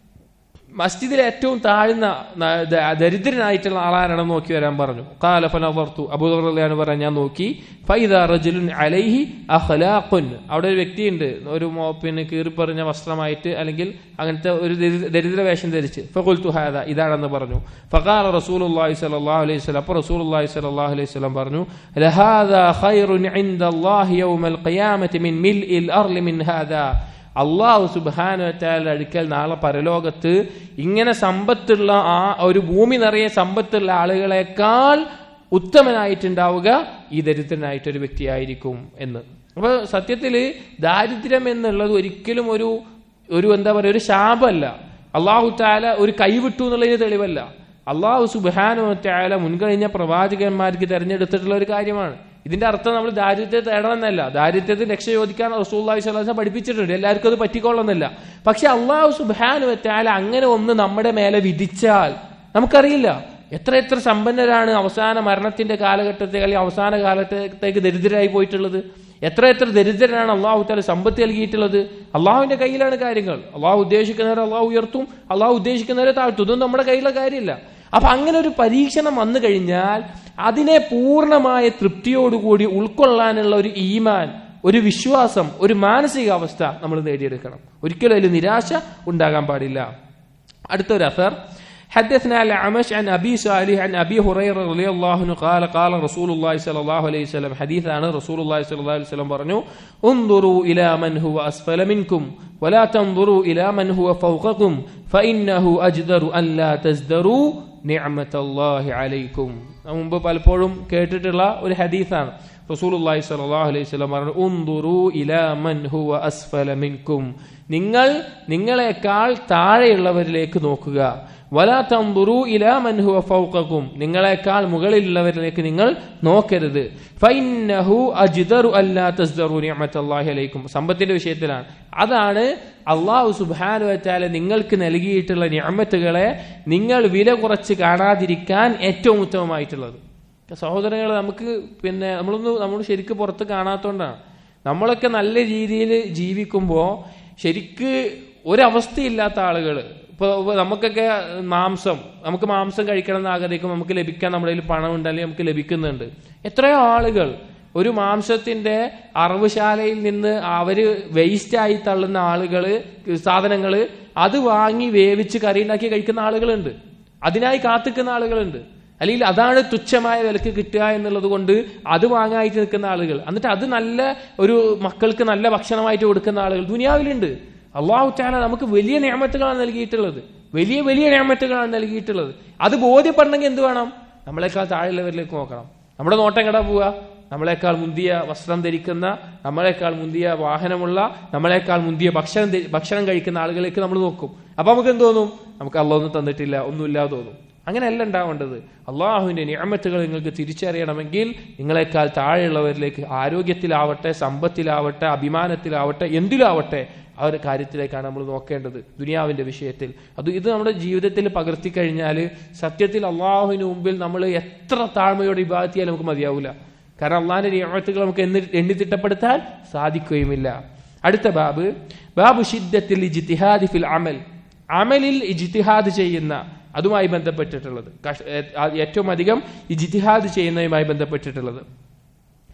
മസ്ജിദിലെ ഏറ്റവും താഴ്ന്ന ന- ദ- ദരിദ്രനായിട്ടുള്ള ആളാരാണെന്ന് നോക്കി വരാൻ പറഞ്ഞു കാലഫനവർtu അബൂദർലിയാണ് പറയാൻ ഞാൻ നോക്കി ഫൈദ റജുലുൻ അലൈഹി അഖ്ലാഖുൻ അവിടെ ഒരു വ്യക്തിയുണ്ട് ഒരു മോ- പിന്നെ കീറിപ്പറിഞ്ഞ വസ്ത്രമായിട്ട് അല്ലെങ്കിൽ അങ്ങനത്തെ ഒരു ദരി- ദരിദ്ര വേഷം ധരിച്ച് ഫഖുൽതു ഹാദ ഇതാണെന്ന് പറഞ്ഞു ഫഖാല റസൂലുള്ളാഹി സ്വല്ലല്ലാഹു അലൈഹി വസല്ലം അപ്പോൾ റസൂലുള്ളാഹി സ്വല്ലല്ലാഹു അലൈഹി വസല്ലം പറഞ്ഞു ലഹാദാ ഖൈറുൻ ഇൻദല്ലാഹി യൗമൽ ഖിയാമത്തി മിൻ മിൽഇൽ അർളി മിൻ ഹാദാ അള്ളാഹു സുബാനുവറ്റാലുള്ള അടുക്കൽ നാളെ പരലോകത്ത് ഇങ്ങനെ സമ്പത്തുള്ള ആ ഒരു ഭൂമി നിറയെ സമ്പത്തുള്ള ആളുകളെക്കാൾ ഉത്തമനായിട്ടുണ്ടാവുക ഈ ദരിദ്രനായിട്ടൊരു വ്യക്തിയായിരിക്കും എന്ന് അപ്പൊ സത്യത്തില് ദാരിദ്ര്യം എന്നുള്ളത് ഒരിക്കലും ഒരു ഒരു എന്താ പറയുക ഒരു ശാപമല്ല അള്ളാഹു താല ഒരു കൈവിട്ടു എന്നുള്ളതിന് തെളിവല്ല അള്ളാഹു സുബാനുവറ്റാല മുൻകഴിഞ്ഞ പ്രവാചകന്മാർക്ക് തെരഞ്ഞെടുത്തിട്ടുള്ള ഒരു കാര്യമാണ് ഇതിന്റെ അർത്ഥം നമ്മൾ ദാരിദ്ര്യത്തെ തേടണമെന്നല്ല ദാരിദ്ര്യത്തിൽ രക്ഷ ചോദിക്കാൻ റസൂള്ളി സ്വലാസം പഠിപ്പിച്ചിട്ടുണ്ട് എല്ലാവർക്കും അത് പറ്റിക്കൊള്ളുന്നില്ല പക്ഷെ അള്ളാഹു സുബാനു വെച്ചാൽ അങ്ങനെ ഒന്ന് നമ്മുടെ മേലെ വിധിച്ചാൽ നമുക്കറിയില്ല എത്ര എത്ര സമ്പന്നരാണ് അവസാന മരണത്തിന്റെ കാലഘട്ടത്തെ അല്ലെങ്കിൽ അവസാന കാലത്തേക്ക് ദരിദ്രരായി പോയിട്ടുള്ളത് എത്ര എത്ര ദരിദ്രരാണ് അള്ളാഹു താല സമ്പത്ത് നൽകിയിട്ടുള്ളത് അള്ളാഹുവിന്റെ കയ്യിലാണ് കാര്യങ്ങൾ അള്ളാഹു ഉദ്ദേശിക്കുന്നവരെ അള്ളാഹു ഉയർത്തും അള്ളാഹു ഉദ്ദേശിക്കുന്നവരെ താഴ്ത്തും ഇതൊന്നും നമ്മുടെ കയ്യിലെ കാര്യമില്ല അപ്പൊ അങ്ങനെ ഒരു പരീക്ഷണം വന്നു കഴിഞ്ഞാൽ അതിനെ പൂർണ്ണമായ തൃപ്തിയോടുകൂടി ഉൾക്കൊള്ളാനുള്ള ഒരു ഈമാൻ ഒരു വിശ്വാസം ഒരു മാനസികാവസ്ഥ നമ്മൾ നേടിയെടുക്കണം ഒരിക്കലും അതിൽ നിരാശ ഉണ്ടാകാൻ പാടില്ല അടുത്തൊരു അസർ حدثنا الأعمش عن أبي صالح عن أبي هريرة رضي الله عنه قال قال رسول الله صلى الله عليه وسلم حديث عن رسول الله صلى الله عليه وسلم പറഞ്ഞു انظروا إلى من هو أسفل منكم ولا تنظروا إلى من هو فوقكم فإنه أجدر أن لا تزدروا نعمة الله عليكم മുമ്പ് പലപ്പോഴും കേട്ടിട്ടുള്ള ഒരു ഹദീസാണ് റസൂലുള്ളാഹി സ്വല്ലല്ലാഹു അലൈഹി വസല്ലം പറഞ്ഞു ഉൻദുറു ഇലാ മൻ ഹുവ അസ്ഫല മിൻകും നിങ്ങൾ നിങ്ങളെക്കാൾ താഴെയുള്ളവരിലേക്ക് നോക്കുക വലാ തൻദുറു ഇലാ മൻ ഹുവ ഫൗഖകും നിങ്ങളെക്കാൾ മുകളിലുള്ളവരിലേക്ക് നിങ്ങൾ നോക്കരുത് ഫൈന്നഹു അജ്ദറു അല്ലാ തസ്ദറു നിഅമത്തല്ലാഹി അലൈക്കും സമ്പത്തിന്റെ വിഷയത്തിലാണ് അതാണ് അള്ളാഹു സുബ്ഹാനഹു വതആല നിങ്ങൾക്ക് നൽകിയിട്ടുള്ള നിഅമത്തുകളെ നിങ്ങൾ വില കുറച്ച് കാണാതിരിക്കാൻ ഏറ്റവും ഉത്തമമായിട്ടുള്ളത് സഹോദരങ്ങൾ നമുക്ക് പിന്നെ നമ്മളൊന്ന് നമ്മൾ ശരിക്ക് പുറത്ത് കാണാത്തോണ്ടാണ് നമ്മളൊക്കെ നല്ല രീതിയിൽ ജീവിക്കുമ്പോൾ ശരിക്ക് ഒരവസ്ഥയില്ലാത്ത ആളുകൾ ഇപ്പോൾ നമുക്കൊക്കെ മാംസം നമുക്ക് മാംസം കഴിക്കണം എന്ന് ആഗ്രഹിക്കും നമുക്ക് ലഭിക്കാൻ നമ്മുടെ കയ്യിൽ പണം ഉണ്ടെങ്കിൽ നമുക്ക് ലഭിക്കുന്നുണ്ട് എത്രയോ ആളുകൾ ഒരു മാംസത്തിന്റെ അറവുശാലയിൽ നിന്ന് അവര് വേസ്റ്റായി തള്ളുന്ന ആളുകള് സാധനങ്ങള് അത് വാങ്ങി വേവിച്ച് കറി ഉണ്ടാക്കി കഴിക്കുന്ന ആളുകളുണ്ട് അതിനായി കാത്തിക്കുന്ന ആളുകളുണ്ട് അല്ലെങ്കിൽ അതാണ് തുച്ഛമായ വിലക്ക് കിട്ടുക എന്നുള്ളത് കൊണ്ട് അത് വാങ്ങായിട്ട് നിൽക്കുന്ന ആളുകൾ എന്നിട്ട് അത് നല്ല ഒരു മക്കൾക്ക് നല്ല ഭക്ഷണമായിട്ട് കൊടുക്കുന്ന ആളുകൾ ദുനിയാവിലുണ്ട് അള്ളാഹു താല നമുക്ക് വലിയ നിയമത്തുകളാണ് നൽകിയിട്ടുള്ളത് വലിയ വലിയ നിയമത്തുകളാണ് നൽകിയിട്ടുള്ളത് അത് ബോധ്യപ്പെടണമെങ്കിൽ എന്ത് വേണം നമ്മളെക്കാൾ താഴെയുള്ളവരിലേക്ക് നോക്കണം നമ്മുടെ നോട്ടം കട പോവുക നമ്മളെക്കാൾ മുന്തിയ വസ്ത്രം ധരിക്കുന്ന നമ്മളെക്കാൾ മുന്തിയ വാഹനമുള്ള നമ്മളെക്കാൾ മുന്തിയ ഭക്ഷണം ധരി- ഭക്ഷണം കഴിക്കുന്ന ആളുകളിലേക്ക് നമ്മൾ നോക്കും അപ്പൊ നമുക്ക് എന്ത് തോന്നും നമുക്ക് അള്ളാഹ് ഒന്നും തന്നിട്ടില്ല ഒന്നുമില്ലാതെ തോന്നും അങ്ങനെയല്ല ഉണ്ടാവേണ്ടത് അള്ളാഹുവിന്റെ നിയമത്തുകൾ നിങ്ങൾക്ക് തിരിച്ചറിയണമെങ്കിൽ നിങ്ങളെക്കാൾ താഴെയുള്ളവരിലേക്ക് ആരോഗ്യത്തിലാവട്ടെ സമ്പത്തിലാവട്ടെ അഭിമാനത്തിലാവട്ടെ എന്തിലാവട്ടെ ആ ഒരു കാര്യത്തിലേക്കാണ് നമ്മൾ നോക്കേണ്ടത് ദുനിയാവിന്റെ വിഷയത്തിൽ അത് ഇത് നമ്മുടെ ജീവിതത്തിൽ പകർത്തി കഴിഞ്ഞാൽ സത്യത്തിൽ അള്ളാഹുവിന് മുമ്പിൽ നമ്മൾ എത്ര താഴ്മയോടെ വിഭാഗത്തിയാൽ നമുക്ക് മതിയാവില്ല കാരണം അള്ളാഹിന്റെ നിയമത്തുകൾ നമുക്ക് എണ്ണി എണ്ണിത്തിട്ടപ്പെടുത്താൻ സാധിക്കുകയുമില്ല അടുത്ത ബാബ് ബാബു ഷിദ്ദത്തിൽ ഇജ്തിഹാദി ഫിൽ അമൽ അമലിൽ ഇജ്തിഹാദ് ചെയ്യുന്ന അതുമായി ബന്ധപ്പെട്ടിട്ടുള്ളത് കഷ്- ഏ- ആ- ഏറ്റവും അധികം ഇജ്തിഹാദ് ചെയ്യുന്നതുമായി ബന്ധപ്പെട്ടിട്ടുള്ളത്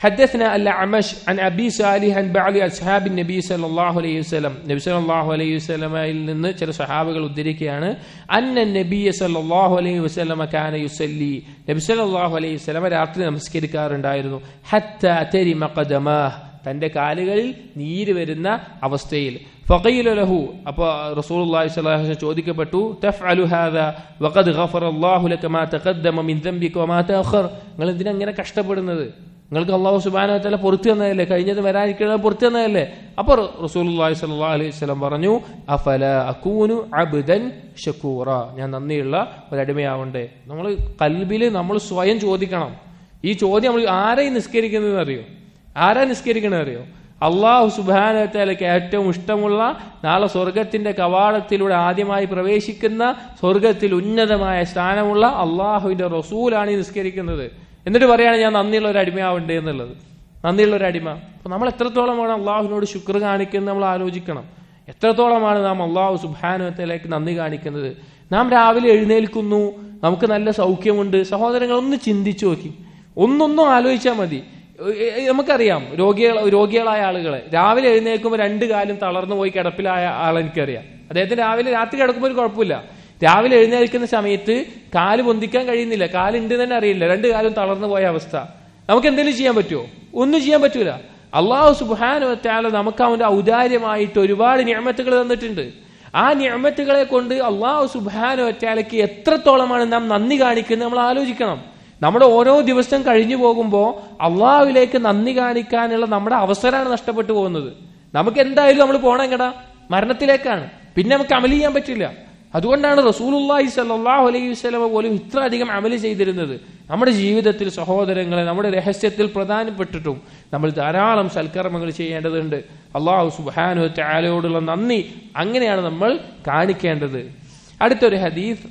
حدثنا الأعمش عن أبي صالح عن بعض أصحاب النبي صلى الله عليه وسلم നബി സല്ലല്ലാഹു അലൈഹി വസല്ലമയിൽ നിന്ന് ചില സഹാബികൾ ഉദ്ധരിക്കുകയാണ് അന്ന നബിയ സല്ലല്ലാഹു അലൈഹി വസല്ലമ കാന യുസല്ലി നബി സല്ലല്ലാഹു അലൈഹി വസല്ലമ രാത്രി നമസ്കരിക്കാറുണ്ടായിരുന്നു ഹത്ത തരിമ ഖദമാഹ് തന്റെ കാലുകളിൽ നീര് വരുന്ന അവസ്ഥയിൽ ഫഖീല ലഹു അപ്പോൾ റസൂലുള്ളാഹി സ്വല്ലല്ലാഹു അലൈഹി വസല്ലം ചോദിക്കപ്പെട്ടു തഫ്അലു ഹാദാ വഖദ് ഗഫറ അല്ലാഹു ലക മാ തഖദ്ദമ മിൻ ദംബിക വമാ തഅഖർ നിങ്ങൾ എന്തിനാ ഇങ്ങനെ കഷ്ടപ്പെടുന്നത് നിങ്ങൾക്ക് അള്ളാഹു സുബാന തല പൊറത്തു തന്നതല്ലേ കഴിഞ്ഞത് വരാനിരിക്കുന്നത് പൊറത്തു തന്നതല്ലേ അപ്പോൾ റസൂലുള്ളാഹി സ്വല്ലല്ലാഹു അലൈഹി വസല്ലം പറഞ്ഞു അഫല അകൂനു അബ്ദൻ ഷക്കൂറ ഞാൻ നന്ദിയുള്ള ഒരു അടിമയാവണ്ടേ നമ്മൾ കൽബിൽ നമ്മൾ സ്വയം ചോദിക്കണം ഈ ചോദ്യം നമ്മൾ ആരെയും നിസ്കരിക്കുന്നത് അറിയോ ആരാ നിസ്കരിക്കണത് അറിയോ അള്ളാഹു സുബാനത്തേലേക്ക് ഏറ്റവും ഇഷ്ടമുള്ള നാളെ സ്വർഗത്തിന്റെ കവാടത്തിലൂടെ ആദ്യമായി പ്രവേശിക്കുന്ന സ്വർഗത്തിൽ ഉന്നതമായ സ്ഥാനമുള്ള അള്ളാഹുവിന്റെ റസൂലാണ് ഈ നിസ്കരിക്കുന്നത് എന്നിട്ട് പറയാണ് ഞാൻ നന്ദിയുള്ള ഒരു അടിമയാവണ്ടേ എന്നുള്ളത് നന്ദിയുള്ള ഒരു അടിമ അപ്പൊ നമ്മൾ എത്രത്തോളമാണ് അള്ളാഹുവിനോട് ശുക്ർ കാണിക്കുന്നത് നമ്മൾ ആലോചിക്കണം എത്രത്തോളമാണ് നാം അള്ളാഹു സുബാനുവത്തിലേക്ക് നന്ദി കാണിക്കുന്നത് നാം രാവിലെ എഴുന്നേൽക്കുന്നു നമുക്ക് നല്ല സൗഖ്യമുണ്ട് സഹോദരങ്ങൾ ഒന്ന് ചിന്തിച്ചു നോക്കി ഒന്നൊന്നും ആലോചിച്ചാൽ മതി ഏ, ഏ, നമുക്കറിയാം രോഗികൾ രോഗികളായ ആളുകളെ രാവിലെ എഴുന്നേൽക്കുമ്പോൾ രണ്ട് കാലും തളർന്നു പോയി കിടപ്പിലായ ആളെ എനിക്കറിയാം അദ്ദേഹത്തിന് രാവിലെ രാത്രി കിടക്കുമ്പോൾ ഒരു കുഴപ്പമില്ല രാവിലെ എഴുന്നേൽക്കുന്ന സമയത്ത് കാല് പൊന്തിക്കാൻ കഴിയുന്നില്ല കാലുണ്ട് തന്നെ അറിയില്ല രണ്ട് കാലും തളർന്നു പോയ അവസ്ഥ നമുക്ക് എന്തെങ്കിലും ചെയ്യാൻ പറ്റുമോ ഒന്നും ചെയ്യാൻ പറ്റൂല അള്ളാഹു സുബാനുവത്താല നമുക്ക് അവന്റെ ഔദാര്യമായിട്ട് ഒരുപാട് ഞാമത്തുകൾ തന്നിട്ടുണ്ട് ആ ഞാമത്തുകളെ കൊണ്ട് അള്ളാഹു സുബാനുവറ്റാലയ്ക്ക് എത്രത്തോളമാണ് നാം നന്ദി കാണിക്കുന്നത് നമ്മൾ ആലോചിക്കണം നമ്മുടെ ഓരോ ദിവസം കഴിഞ്ഞു പോകുമ്പോൾ അള്ളാഹുവിലേക്ക് നന്ദി കാണിക്കാനുള്ള നമ്മുടെ അവസരമാണ് നഷ്ടപ്പെട്ടു പോകുന്നത് നമുക്ക് എന്തായാലും നമ്മൾ പോണെങ്കടാ മരണത്തിലേക്കാണ് പിന്നെ നമുക്ക് അമല് ചെയ്യാൻ പറ്റില്ല അതുകൊണ്ടാണ് റസൂലുള്ളാഹി സല്ലല്ലാഹു അലൈഹി വസല്ലമ പോലും ഇത്ര അധികം അമല് ചെയ്തിരുന്നത് നമ്മുടെ ജീവിതത്തിൽ സഹോദരങ്ങളെ നമ്മുടെ രഹസ്യത്തിൽ പ്രധാനപ്പെട്ടിട്ടും നമ്മൾ ധാരാളം സൽക്കർമ്മങ്ങൾ ചെയ്യേണ്ടതുണ്ട് അള്ളാഹു സുബ്ഹാനഹു തആലയോടുള്ള നന്ദി അങ്ങനെയാണ് നമ്മൾ കാണിക്കേണ്ടത് അടുത്തൊരു ഹദീസ്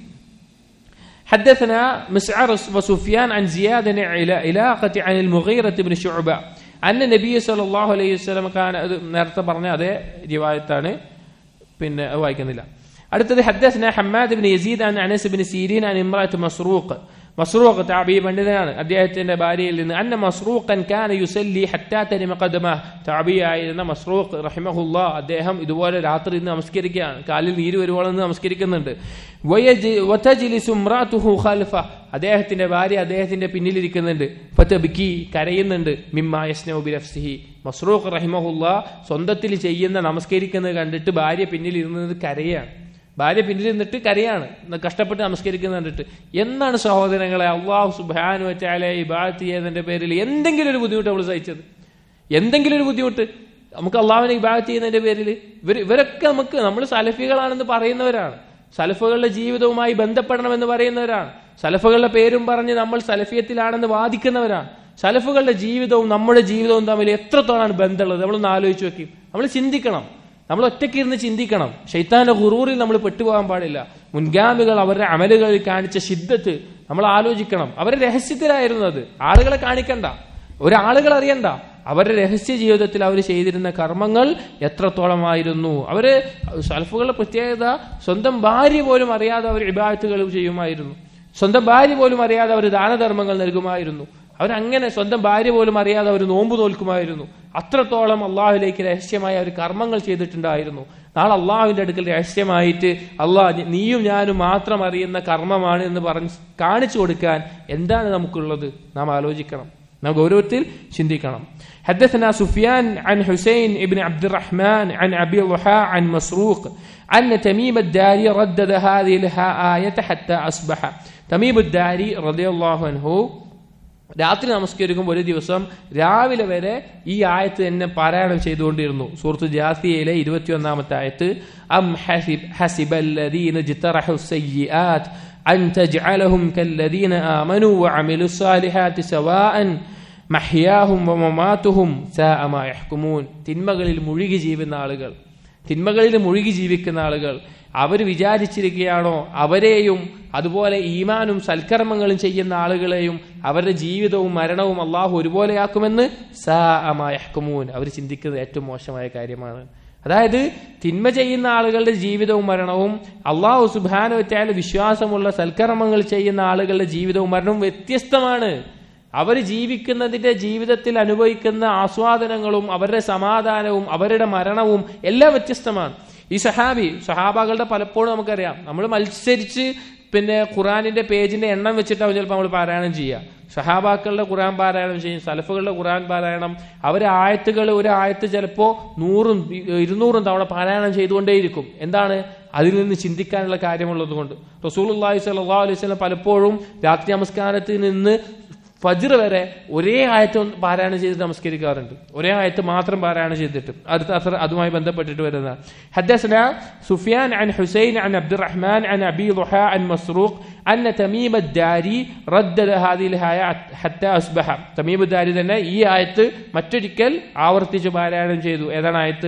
حدثنا مسعر وسفيان عن زياد علاقة عن المغيرة بن شعبة أن النبي صلى الله عليه وسلم كان നേരത്തെ പറഞ്ഞ അതേ റിവായത്താണ് പിന്നെ അത് വായിക്കുന്നില്ല അടുത്തത് حدثنا حماد بن يزيد عن أنس بن سيرين عن امرأة مسروق മസ്റൂഖ് താബി പണ്ഡിതനാണ് അദ്ദേഹത്തിന്റെ ഭാര്യയിൽ നിന്ന് അന്ന മസ്റൂഖൻ കാന യുസല്ലി ഹത്താ തരിമ ഖദമ താബി ആയിരുന്ന മസ്റൂഖ് റഹിമഹുല്ല അദ്ദേഹം ഇതുപോലെ രാത്രി ഇന്ന് നമസ്കരിക്കുകയാണ് കാലിൽ നീര് വരുവോളം ഇന്ന് നമസ്കരിക്കുന്നുണ്ട് വയജ് വതജ്ലിസു ഇമ്രാതുഹു ഖൽഫ അദ്ദേഹത്തിന്റെ ഭാര്യ അദ്ദേഹത്തിന്റെ പിന്നിലിരിക്കുന്നുണ്ട് ഫതബ്കി കരയുന്നുണ്ട് മിമ്മ യസ്നഉ ബിനഫ്സിഹി മസ്റൂഖ് റഹിമഹുല്ല സ്വന്തത്തിൽ ചെയ്യുന്ന നമസ്കരിക്കുന്നത് കണ്ടിട്ട് ഭാര്യ പിന്നിൽ ഇരുന്നത് കരയാണ് ഭാര്യ പിന്നിൽ നിന്നിട്ട് കരയാണ് കഷ്ടപ്പെട്ട് നമസ്കരിക്കുന്നത് കണ്ടിട്ട് എന്നാണ് സഹോദരങ്ങളെ അള്ളാഹു സുബാനു വറ്റാലെ ഇബാദത്ത് ചെയ്യുന്നതിന്റെ പേരിൽ എന്തെങ്കിലും ഒരു ബുദ്ധിമുട്ട് നമ്മൾ സഹിച്ചത് എന്തെങ്കിലും ഒരു ബുദ്ധിമുട്ട് നമുക്ക് അള്ളാഹുവിനെ ഇബാദത്ത് ചെയ്യുന്നതിന്റെ പേരിൽ ഇവർ ഇവരൊക്കെ നമുക്ക് നമ്മൾ സലഫികളാണെന്ന് പറയുന്നവരാണ് സലഫുകളുടെ ജീവിതവുമായി ബന്ധപ്പെടണമെന്ന് പറയുന്നവരാണ് സലഫുകളുടെ പേരും പറഞ്ഞ് നമ്മൾ സലഫിയത്തിലാണെന്ന് വാദിക്കുന്നവരാണ് സലഫുകളുടെ ജീവിതവും നമ്മുടെ ജീവിതവും തമ്മിൽ എത്രത്തോളാണ് ബന്ധമുള്ളത് നമ്മളൊന്ന് ആലോചിച്ച് വെക്കും നമ്മൾ ചിന്തിക്കണം നമ്മൾ ഒറ്റയ്ക്ക് ഇരുന്ന് ചിന്തിക്കണം ഷെയ്ത്താന്റെ ഹുറൂറിൽ നമ്മൾ പെട്ടുപോകാൻ പാടില്ല മുൻഗാമികൾ അവരുടെ അമലുകളിൽ കാണിച്ച ശിദ്ധത്ത് നമ്മൾ ആലോചിക്കണം അവരുടെ രഹസ്യത്തിലായിരുന്നു അത് ആളുകളെ കാണിക്കണ്ട ഒരാളുകൾ അറിയണ്ട അവരുടെ രഹസ്യ ജീവിതത്തിൽ അവർ ചെയ്തിരുന്ന കർമ്മങ്ങൾ എത്രത്തോളമായിരുന്നു അവര് സൽഫുകളുടെ പ്രത്യേകത സ്വന്തം ഭാര്യ പോലും അറിയാതെ അവർ ഇബായത്തുകൾ ചെയ്യുമായിരുന്നു സ്വന്തം ഭാര്യ പോലും അറിയാതെ അവർ ദാനധർമ്മങ്ങൾ നൽകുമായിരുന്നു അവരങ്ങനെ സ്വന്തം ഭാര്യ പോലും അറിയാതെ അവർ നോമ്പ് നോൽക്കുമായിരുന്നു അത്രത്തോളം അള്ളാഹുലേക്ക് രഹസ്യമായി അവർ കർമ്മങ്ങൾ ചെയ്തിട്ടുണ്ടായിരുന്നു നാളെ അള്ളാഹുവിന്റെ അടുക്കൽ രഹസ്യമായിട്ട് അള്ളാഹ് നീയും ഞാനും മാത്രം അറിയുന്ന കർമ്മമാണ് എന്ന് പറഞ്ഞ് കാണിച്ചു കൊടുക്കാൻ എന്താണ് നമുക്കുള്ളത് നാം ആലോചിക്കണം നാം ഗൗരവത്തിൽ ചിന്തിക്കണം حدثنا سفيان عن حسين بن عبد الرحمن عن أبي ضحى عن مسروق أن تميم الداري ردد هذه الآية حتى أصبح تميم الداري رضي الله عنه രാത്രി നമസ്കരിക്കുമ്പോൾ ഒരു ദിവസം രാവിലെ വരെ ഈ ആയത്ത് തന്നെ പാരായണം ചെയ്തുകൊണ്ടിരുന്നു സൂറത്ത് ജാസിയയിലെ ഇരുപത്തിയൊന്നാമത്തെ ആയത്ത് അം ഹസിബ് ഹസിബല്ലദീന ജിത്തറഹു സയ്യിആത് അൻ തജ്അലഹും കല്ലദീന ആമനു വഅമിലു സ്സാലിഹാത്തി സവാഅൻ മഹ്യാഹും വമമാതുഹും സാഅ മാ യഹ്കുമൂൻ തിന്മകളിൽ മുഴുകി ജീവിക്കുന്ന ആളുകൾ തിന്മകളിൽ മുഴുകി ജീവിക്കുന്ന ആളുകൾ അവർ വിചാരിച്ചിരിക്കുകയാണോ അവരെയും അതുപോലെ ഈമാനും സൽക്കർമ്മങ്ങളും ചെയ്യുന്ന ആളുകളെയും അവരുടെ ജീവിതവും മരണവും അള്ളാഹു ഒരുപോലെയാക്കുമെന്ന് സാ അമായഹ്കുമൂൻ അവർ ചിന്തിക്കുന്നത് ഏറ്റവും മോശമായ കാര്യമാണ് അതായത് തിന്മ ചെയ്യുന്ന ആളുകളുടെ ജീവിതവും മരണവും അള്ളാഹു സുബാന വെച്ചാൽ വിശ്വാസമുള്ള സൽക്കർമ്മങ്ങൾ ചെയ്യുന്ന ആളുകളുടെ ജീവിതവും മരണവും വ്യത്യസ്തമാണ് അവർ ജീവിക്കുന്നതിന്റെ ജീവിതത്തിൽ അനുഭവിക്കുന്ന ആസ്വാദനങ്ങളും അവരുടെ സമാധാനവും അവരുടെ മരണവും എല്ലാം വ്യത്യസ്തമാണ് ഈ സഹാബി സഹാബാകളുടെ പലപ്പോഴും നമുക്കറിയാം നമ്മൾ മത്സരിച്ച് പിന്നെ ഖുറാനിന്റെ പേജിന്റെ എണ്ണം വെച്ചിട്ടാവും ചിലപ്പോൾ നമ്മൾ പാരായണം ചെയ്യുക സഹാബാക്കളുടെ ഖുറാൻ പാരായണം ചെയ്യും സലഫുകളുടെ ഖുറാൻ പാരായണം അവർ ആയത്തുകൾ ഒരു ആയത്ത് ചിലപ്പോൾ നൂറും ഇരുന്നൂറും തവണ പാരായണം ചെയ്തുകൊണ്ടേയിരിക്കും എന്താണ് അതിൽ നിന്ന് ചിന്തിക്കാനുള്ള കാര്യമുള്ളത് കൊണ്ട് റസൂൽ അള്ളാഹി സല്ലാ അലൈഹി സ്വലം പലപ്പോഴും രാത്രി നമസ്കാരത്തിൽ നിന്ന് ഫജ്ർ വരെ ഒരേ ആയത്ത് പാരായണം ചെയ്ത് നമസ്കരിക്കാറുണ്ട് ഒരേ ആയത്ത് മാത്രം പാരായണം ചെയ്തിട്ട് അടുത്ത അസർ അതുമായി ബന്ധപ്പെട്ടിട്ട് വരുന്ന حدثنا سفيان عن حسين عن عبد الرحمن عن ابي ضحى عن مسروق ان تميم الداري ردد هذه الايه حتى اصبح تميم الداري തന്നെ ഈ ആയത്ത് മറ്റൊരിക്കൽ ആവർത്തിച്ച് പാരായണം ചെയ്തു ഏതാണ് ആയത്ത്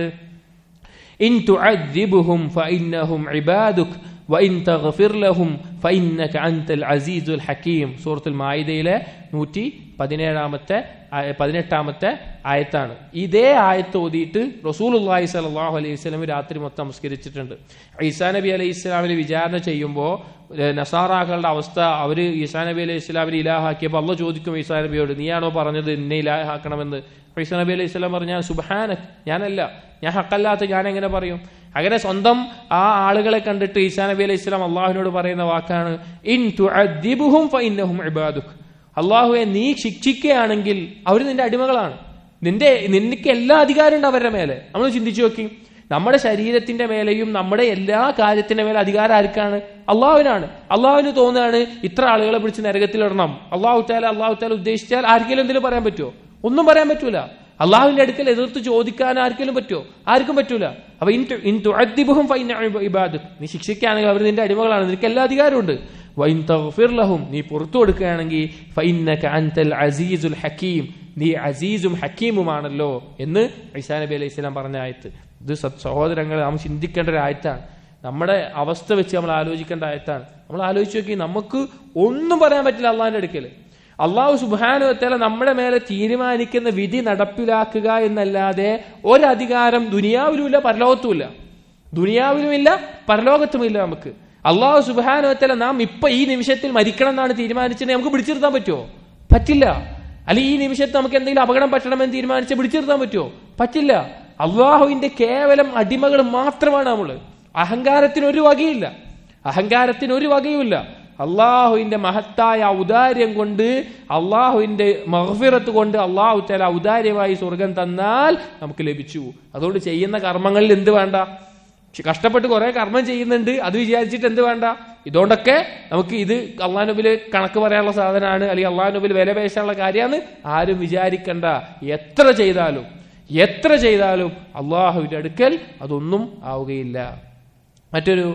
ഇൻ തുഅദ്ദിബുഹും ഫഇന്നഹും ഇബാദുക് വഇൻ തഗ്ഫിർ ലഹും ഫഇന്നക അൻതൽ അസീസുൽ ഹക്കീം സൂറത്തുൽ മായിദയിലെ നൂറ്റി പതിനേഴാമത്തെ പതിനെട്ടാമത്തെ ആയത്താണ് ഇതേ ആയത്ത് ഓതിയിട്ട് റസൂലുള്ളാഹി സ്വല്ലല്ലാഹു അലൈഹി വസല്ലം രാത്രി മൊത്തം നമസ്കരിച്ചിട്ടുണ്ട് ഈസാ നബി അലൈഹി ഇസ്ലാമിനെ വിചാരണ ചെയ്യുമ്പോൾ നസാറാക്കളുടെ അവസ്ഥ അവർ ഈസാ നബി അലൈഹി ഇസ്ലാമിനെ ഇലാഹാക്കിയപ്പോൾ അള്ള ചോദിക്കും ഈസാ നബിയോട് നീയാണോ പറഞ്ഞത് എന്നെ ഇലാഹാക്കണമെന്ന് ഈസാ നബി അലൈഹി ഇസ്ലാം പറഞ്ഞാൽ സുബാന ഞാനല്ല ഞാൻ ഹക്കല്ലാത്ത ഞാൻ എങ്ങനെ പറയും അങ്ങനെ സ്വന്തം ആ ആളുകളെ കണ്ടിട്ട് ഈസാ നബി അലൈഹി ഇസ്ലാം അള്ളാഹുവിനോട് പറയുന്ന വാക്കാണ് ഇൻ തുഅദ്ദിബുഹും ഫഇന്നഹും ഇബാദുക് അള്ളാഹുവെ നീ ശിക്ഷിക്കുകയാണെങ്കിൽ അവർ നിന്റെ അടിമകളാണ് നിന്റെ നിനക്ക് എല്ലാ അധികാരം ഉണ്ട് അവരുടെ മേലെ നമ്മൾ ചിന്തിച്ചു നോക്കി നമ്മുടെ ശരീരത്തിന്റെ മേലെയും നമ്മുടെ എല്ലാ കാര്യത്തിന്റെ മേലെ അധികാരം ആർക്കാണ് അള്ളാഹുവിനാണ് അള്ളാഹുവിന് തോന്നുകയാണ് ഇത്ര ആളുകളെ പിടിച്ച് നരകത്തിലിടണം അള്ളാഹു താല അള്ളാഹു താല ഉദ്ദേശിച്ചാൽ ആർക്കെങ്കിലും എന്തെങ്കിലും പറയാൻ പറ്റുമോ ഒന്നും പറയാൻ പറ്റൂല അള്ളാഹുവിന്റെ അടുക്കൽ എതിർത്ത് ചോദിക്കാൻ ആർക്കെങ്കിലും പറ്റുമോ ആർക്കും പറ്റൂല അപ്പൊ ഇൻ തുഅദ്ദിബുഹും ഇബാദ് നീ ശിക്ഷിക്കുകയാണെങ്കിൽ അവർ നിന്റെ അടിമകളാണ് നിനക്ക് എല്ലാ അധികാരമുണ്ട് വൈൻ തഗ്ഫിർ ലഹും നീ പുറത്തു കൊടുക്കുകയാണെങ്കിൽ ഫൈന്നക അൻതൽ അസീസുൽ ഹക്കീം നീ അസീസും ഹക്കീമുമാണല്ലോ എന്ന് ഐസാ നബി അലൈഹി സ്വലാം പറഞ്ഞ ആയത്ത് ഇത് സഹോദരങ്ങൾ നാം ചിന്തിക്കേണ്ട ഒരു ആയത്താണ് നമ്മുടെ അവസ്ഥ വെച്ച് നമ്മൾ ആലോചിക്കേണ്ട ആയത്താണ് നമ്മൾ ആലോചിച്ച് നോക്കി നമുക്ക് ഒന്നും പറയാൻ പറ്റില്ല അള്ളാഹിന്റെ അടുക്കൽ അള്ളാഹു സുബാനുവത്തല നമ്മുടെ മേലെ തീരുമാനിക്കുന്ന വിധി നടപ്പിലാക്കുക എന്നല്ലാതെ ഒരധികാരം ദുനിയാവിലുമില്ല പരലോകത്തുമില്ല ദുനിയാവിലുമില്ല പരലോകത്തുമില്ല നമുക്ക് അള്ളാഹു സുബാനുവത്തല നാം ഇപ്പൊ ഈ നിമിഷത്തിൽ മരിക്കണം എന്നാണ് തീരുമാനിച്ചത് നമുക്ക് പിടിച്ചിരുത്താൻ പറ്റുമോ പറ്റില്ല അല്ലെ ഈ നിമിഷത്തിൽ നമുക്ക് എന്തെങ്കിലും അപകടം പറ്റണമെന്ന് തീരുമാനിച്ച് പിടിച്ചിരുത്താൻ പറ്റുമോ പറ്റില്ല അള്ളാഹുവിന്റെ കേവലം അടിമകൾ മാത്രമാണ് നമ്മള് അഹങ്കാരത്തിന് ഒരു വകയില്ല അഹങ്കാരത്തിന് ഒരു വകയുമില്ല അള്ളാഹുവിന്റെ മഹത്തായ ഔദാര്യം കൊണ്ട് അള്ളാഹുവിന്റെ മഹഫിറത്ത് കൊണ്ട് അള്ളാഹു തല ഔദാര്യമായി സ്വർഗം തന്നാൽ നമുക്ക് ലഭിച്ചു അതുകൊണ്ട് ചെയ്യുന്ന കർമ്മങ്ങളിൽ എന്ത് വേണ്ട കഷ്ടപ്പെട്ട് കുറെ കർമ്മം ചെയ്യുന്നുണ്ട് അത് വിചാരിച്ചിട്ട് എന്ത് വേണ്ട ഇതുകൊണ്ടൊക്കെ നമുക്ക് ഇത് അള്ളാഹുബില് കണക്ക് പറയാനുള്ള സാധനമാണ് അല്ലെങ്കിൽ അള്ളാഹുബിൽ വില പേശാനുള്ള കാര്യമാണ് ആരും വിചാരിക്കണ്ട എത്ര ചെയ്താലും എത്ര ചെയ്താലും അള്ളാഹുവിന്റെ അടുക്കൽ അതൊന്നും ആവുകയില്ല മറ്റൊരു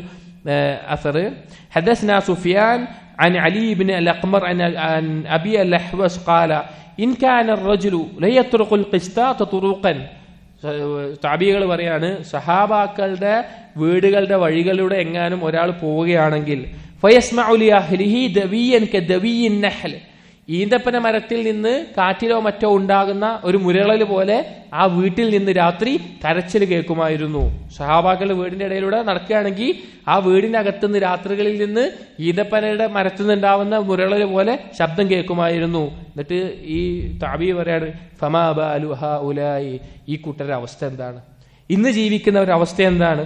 أثر حدثنا سفيان عن علي بن الأقمر عن, عن أبي الأحوص قال إن كان الرجل ليترك القسطاط طرقا താബികൾ പറയാണ് സഹാബാക്കളുടെ വീടുകളുടെ വഴികളിലൂടെ എങ്ങാനും ഒരാൾ പോവുകയാണെങ്കിൽ ഈന്തപ്പന മരത്തിൽ നിന്ന് കാറ്റിലോ മറ്റോ ഉണ്ടാകുന്ന ഒരു മുരളൽ പോലെ ആ വീട്ടിൽ നിന്ന് രാത്രി കരച്ചിൽ കേൾക്കുമായിരുന്നു സഹാബാക്കളുടെ വീടിന്റെ ഇടയിലൂടെ നടക്കുകയാണെങ്കിൽ ആ വീടിന്റെ അകത്തുനിന്ന് രാത്രികളിൽ നിന്ന് ഈന്തപ്പനയുടെ മരത്തിൽ നിന്നുണ്ടാവുന്ന മുരളൽ പോലെ ശബ്ദം കേൾക്കുമായിരുന്നു എന്നിട്ട് ഈ താബി പറയാണ് ഫമാ ബാലുഹ ഉലായി ഈ കൂട്ടരുടെ അവസ്ഥ എന്താണ് ഇന്ന് ജീവിക്കുന്ന ഒരു അവസ്ഥ എന്താണ്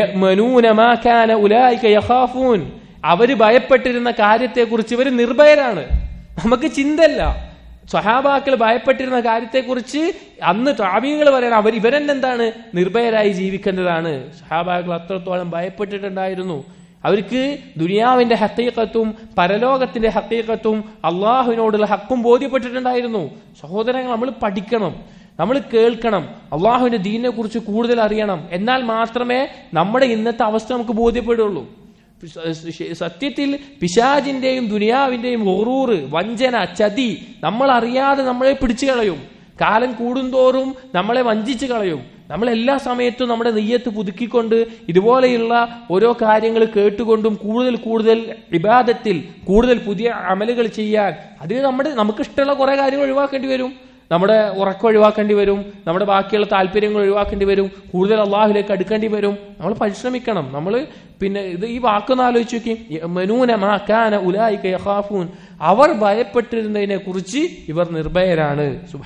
അവര് ഭയപ്പെട്ടിരുന്ന കാര്യത്തെക്കുറിച്ച് ഇവർ നിർഭയരാണ് നമുക്ക് ചിന്തല്ല സ്വഹാബാക്കൾ ഭയപ്പെട്ടിരുന്ന കാര്യത്തെക്കുറിച്ച് അന്ന് താബികൾ പറയാൻ അവർ ഇവരെന്താണ് നിർഭയരായി ജീവിക്കേണ്ടതാണ് സ്വഹാബാക്കൾ അത്രത്തോളം ഭയപ്പെട്ടിട്ടുണ്ടായിരുന്നു അവർക്ക് ദുനിയാവിന്റെ ഹക്കീക്കത്തും പരലോകത്തിന്റെ ഹക്കീക്കത്തും അള്ളാഹുവിനോടുള്ള ഹക്കും ബോധ്യപ്പെട്ടിട്ടുണ്ടായിരുന്നു സഹോദരങ്ങൾ നമ്മൾ പഠിക്കണം നമ്മൾ കേൾക്കണം അള്ളാഹുവിന്റെ ദീനിനെ കുറിച്ച് കൂടുതൽ അറിയണം എന്നാൽ മാത്രമേ നമ്മുടെ ഇന്നത്തെ അവസ്ഥ നമുക്ക് ബോധ്യപ്പെടുള്ളൂ സത്യത്തിൽ പിശാജിന്റെയും ദുനിയാവിന്റെയും ഒറൂറ് വഞ്ചന ചതി നമ്മൾ അറിയാതെ നമ്മളെ പിടിച്ചു കളയും കാലം കൂടുന്തോറും നമ്മളെ വഞ്ചിച്ചു കളയും നമ്മൾ എല്ലാ സമയത്തും നമ്മുടെ നെയ്യത്ത് പുതുക്കിക്കൊണ്ട് ഇതുപോലെയുള്ള ഓരോ കാര്യങ്ങൾ കേട്ടുകൊണ്ടും കൂടുതൽ കൂടുതൽ ഇബാദത്തിൽ കൂടുതൽ പുതിയ അമലുകൾ ചെയ്യാൻ അതിന് നമ്മുടെ നമുക്ക് ഇഷ്ടമുള്ള കുറെ കാര്യങ്ങൾ ഒഴിവാക്കേണ്ടി വരും നമ്മുടെ ഉറക്കം ഒഴിവാക്കേണ്ടി വരും നമ്മുടെ ബാക്കിയുള്ള താല്പര്യങ്ങൾ ഒഴിവാക്കേണ്ടി വരും കൂടുതൽ അള്ളാഹുലേക്ക് അടുക്കേണ്ടി വരും നമ്മൾ പരിശ്രമിക്കണം നമ്മൾ പിന്നെ ഇത് ഈ വാക്കൊന്ന് ആലോചിച്ച് നോക്കി മനൂന മാക്കാന ഉലായിക യഖാഫൂൻ അവർ ഭയപ്പെട്ടിരുന്നതിനെ കുറിച്ച് ഇവർ നിർഭയരാണ്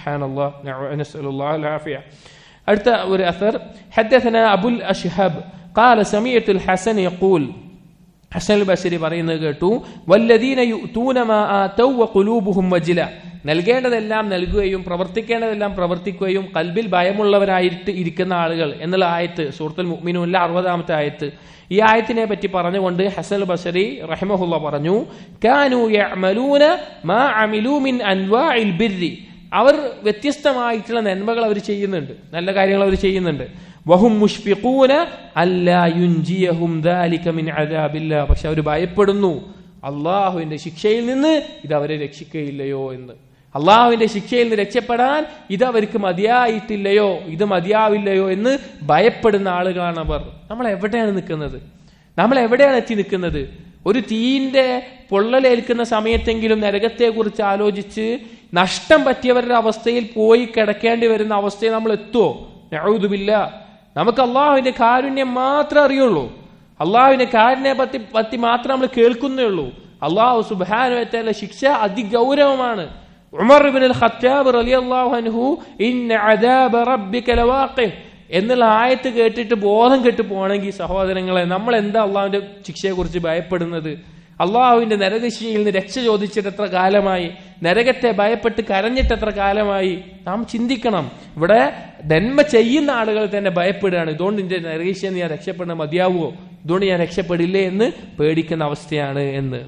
സുബാനല്ലാ അടുത്ത ഒരു അസർ حدثنا أبو الأشهب قال سمعت الحسن يقول ഹസൻ ബഷരി പറയുന്നത് കേട്ടു വല്ലദീന യുഅ്തൂന മാ ആതൗ വഖുലൂബുഹും വജില നൽകേണ്ടതെല്ലാം നൽകുകയും പ്രവർത്തിക്കേണ്ടതെല്ലാം പ്രവർത്തിക്കുകയും കൽബിൽ ഭയമുള്ളവരായിട്ട് ഇരിക്കുന്ന ആളുകൾ എന്നുള്ള ആയത്ത് സൂറത്തുൽ മുഅ്മിനൂനിലെ അറുപതാമത്തെ ആയത്ത് ഈ ആയത്തിനെ പറ്റി പറഞ്ഞുകൊണ്ട് ഹസൻ ബഷരി റഹിമഹുല്ല പറഞ്ഞു കാനു യഅമലൂന മാ അമിലൂ മിൻ അൻവാഇൽ ബിർരി അവർ വ്യത്യസ്തമായിട്ടുള്ള നന്മകൾ അവർ ചെയ്യുന്നുണ്ട് നല്ല കാര്യങ്ങൾ അവർ ചെയ്യുന്നുണ്ട് വഹും മുഷ്ഫിഖൂന അല്ലാ യുൻജിയഹും ദാലിക മിൻ അദാബില്ലാ പക്ഷെ അവർ ഭയപ്പെടുന്നു അള്ളാഹുവിന്റെ ശിക്ഷയിൽ നിന്ന് ഇത് അവരെ രക്ഷിക്കയില്ലയോ എന്ന് അള്ളാഹുവിന്റെ ശിക്ഷയിൽ നിന്ന് രക്ഷപ്പെടാൻ ഇത് അവർക്ക് മതിയായിട്ടില്ലയോ ഇത് മതിയാവില്ലയോ എന്ന് ഭയപ്പെടുന്ന ആളുകളാണ് അവർ നമ്മൾ എവിടെയാണ് നിൽക്കുന്നത് നമ്മൾ എവിടെയാണ് എത്തി നിൽക്കുന്നത് ഒരു തീന്റെ പൊള്ളലേൽക്കുന്ന സമയത്തെങ്കിലും നരകത്തെക്കുറിച്ച് ആലോചിച്ച് നഷ്ടം പറ്റിയവരുടെ അവസ്ഥയിൽ പോയി കിടക്കേണ്ടി വരുന്ന അവസ്ഥയിൽ നമ്മൾ എത്തുമോ നഴുതുമില്ല നമുക്ക് അള്ളാഹുവിന്റെ കാരുണ്യം മാത്രമേ അറിയുള്ളൂ അള്ളാഹുവിന്റെ കാരുണ്യെ പറ്റി പറ്റി മാത്രം നമ്മൾ കേൾക്കുന്നേ ഉള്ളൂ അള്ളാഹു സുബാനുവറ്റ ശിക്ഷ അതിഗൗരവമാണ് ഉമർ ബിൻ ഖത്താബ് റളിയല്ലാഹു അൻഹു ഇന്ന അദാബ റബ്ബിക ലവാഖിഹ് എന്നുള്ള ആയത്ത് കേട്ടിട്ട് ബോധം കെട്ട് പോകണമെങ്കിൽ സഹോദരങ്ങളെ നമ്മൾ എന്താ അള്ളാഹുവിന്റെ ശിക്ഷയെക്കുറിച്ച് ഭയപ്പെടുന്നത് അള്ളാഹുവിന്റെ നരകശിയിൽ നിന്ന് രക്ഷ ചോദിച്ചിട്ട് എത്ര കാലമായി നരകത്തെ ഭയപ്പെട്ട് കരഞ്ഞിട്ട് എത്ര കാലമായി നാം ചിന്തിക്കണം ഇവിടെ നന്മ ചെയ്യുന്ന ആളുകൾ തന്നെ ഭയപ്പെടുകയാണ് ഇതുകൊണ്ട് എന്റെ നരകശിയിൽ ഞാൻ രക്ഷപ്പെടാൻ മതിയാവുമോ ഇതുകൊണ്ട് ഞാൻ രക്ഷപ്പെടില്ലേ എന്ന് പേടിക്കുന്ന അവസ്ഥയാണ് എന്ന്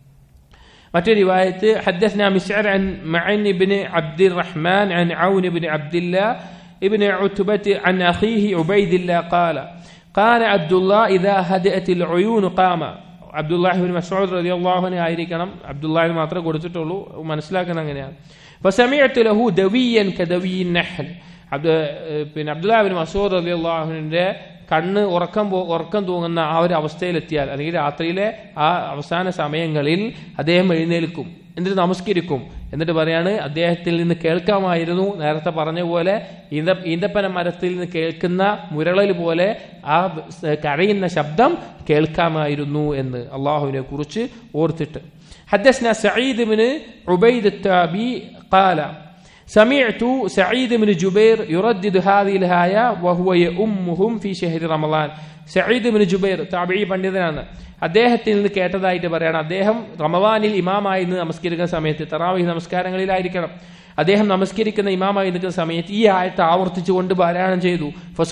മറ്റൊരു റിവായത്ത് حدثنا مسعر عن معن بن عبد الرحمن عن عون بن عبد الله ابن عتبة عن أخيه عبيد الله قال قال عبد الله إذا هدأت العيون قام അബ്ദുല്ലാഹിബിൻ മസൂദ് റതി അള്ളാഹുനെ ആയിരിക്കണം അബ്ദുല്ലാഹിന് മാത്രമേ കൊടുത്തിട്ടുള്ളൂ മനസ്സിലാക്കുന്നത് അങ്ങനെയാണ് ഫസമിയത്ത് ലഹു ദവിയൻ കദവിയൻ നഹൽ അബ്ദു പിന്നെ അബ്ദുല്ലാഹിബിൻ മസൂദ് റതി അള്ളാഹുവിന്റെ കണ്ണ് ഉറക്കം പോ ഉറക്കം തൂങ്ങുന്ന ആ ഒരു അവസ്ഥയിലെത്തിയാൽ അല്ലെങ്കിൽ രാത്രിയിലെ ആ അവസാന സമയങ്ങളിൽ അദ്ദേഹം എഴുന്നേൽക്കും എന്നിട്ട് നമസ്കരിക്കും എന്നിട്ട് പറയാണ് അദ്ദേഹത്തിൽ നിന്ന് കേൾക്കാമായിരുന്നു നേരത്തെ പറഞ്ഞ പോലെ ഈന്ത ഈന്തപ്പന മരത്തിൽ നിന്ന് കേൾക്കുന്ന മുരളൽ പോലെ ആ കരയുന്ന ശബ്ദം കേൾക്കാമായിരുന്നു എന്ന് അള്ളാഹുവിനെ കുറിച്ച് ഓർത്തിട്ട് حدثنا سعيد بن عبيد التابي قال سمعت سعيد بن جبير يردد هذه الآية وهو يؤمهم في شهر رمضان സയ്യിദ് ബിൻ ജുബൈർ താബിഴി പണ്ഡിതനാണ് അദ്ദേഹത്തിൽ നിന്ന് കേട്ടതായിട്ട് പറയാണ് അദ്ദേഹം റമവാനിൽ ഇമാമായി നിന്ന് നമസ്കരിക്കുന്ന സമയത്ത് തറാവി നമസ്കാരങ്ങളിലായിരിക്കണം അദ്ദേഹം നമസ്കരിക്കുന്ന ഇമാമായി നിൽക്കുന്ന സമയത്ത് ഈ ആയത്ത് ആവർത്തിച്ചുകൊണ്ട് പാരായണം ചെയ്തു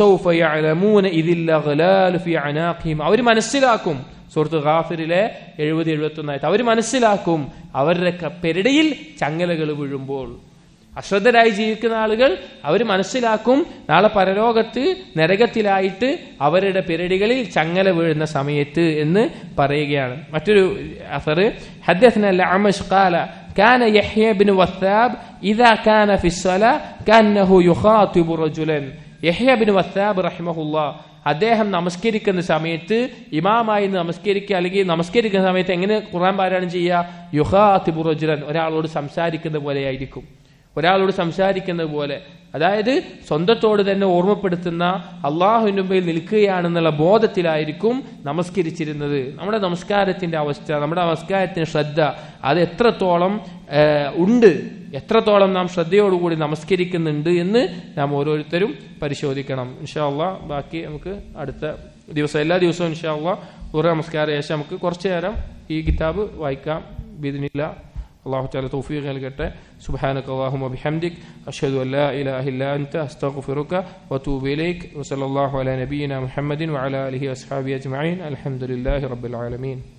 അവർ മനസ്സിലാക്കും സുഹൃത്ത് ഖാഫിറിലെ എഴുപത് എഴുപത്തി ഒന്നായിട്ട് അവർ മനസ്സിലാക്കും അവരുടെ പെരടിയിൽ ചങ്ങലകൾ വീഴുമ്പോൾ അശ്രദ്ധരായി ജീവിക്കുന്ന ആളുകൾ അവർ മനസ്സിലാക്കും നാളെ പരലോകത്ത് നരകത്തിലായിട്ട് അവരുടെ പിരടികളിൽ ചങ്ങല വീഴുന്ന സമയത്ത് എന്ന് പറയുകയാണ് മറ്റൊരു അസറ് ഹദ്ദثنا الأعمش قال كان يحيى بن وثاب إذا كان في الصلاة كأنه يخاطب رجلا يحيى بن وثاب رحمه الله അദ്ദേഹം നമസ്കരിക്കുന്ന സമയത്ത് ഇമാമായി നമസ്കരിക്കുക അല്ലെങ്കിൽ നമസ്കരിക്കുന്ന സമയത്ത് എങ്ങനെ ഖുർആൻ പാരായണം ചെയ്യുക യുഹാത്തിബു റജുലൻ ഒരാളോട് സംസാരിക്കുന്ന പോലെയായിരിക്കും ഒരാളോട് സംസാരിക്കുന്നത് പോലെ അതായത് സ്വന്തത്തോട് തന്നെ ഓർമ്മപ്പെടുത്തുന്ന അള്ളാഹുവിൻ്റെ മുമ്പിൽ നിൽക്കുകയാണെന്നുള്ള ബോധത്തിലായിരിക്കും നമസ്കരിച്ചിരുന്നത് നമ്മുടെ നമസ്കാരത്തിന്റെ അവസ്ഥ നമ്മുടെ നമസ്കാരത്തിന്റെ ശ്രദ്ധ അത് എത്രത്തോളം ഉണ്ട് എത്രത്തോളം നാം ശ്രദ്ധയോടുകൂടി നമസ്കരിക്കുന്നുണ്ട് എന്ന് നാം ഓരോരുത്തരും പരിശോധിക്കണം ഇൻഷാ അള്ളാഹ് ബാക്കി നമുക്ക് അടുത്ത ദിവസം എല്ലാ ദിവസവും ഇൻഷാ അള്ളാഹ് ഒരു നമസ്കാരം ശേഷം നമുക്ക് കുറച്ചു നേരം ഈ കിതാബ് വായിക്കാം ബിദിനില്ല الله تعالى توفيق لك سبحانك اللهم وبحمدك أشهد أن لا إله إلا أنت أستغفرك وأتوب إليك وصلى الله على نبينا محمد وعلى آله وأصحابه أجمعين الحمد لله رب العالمين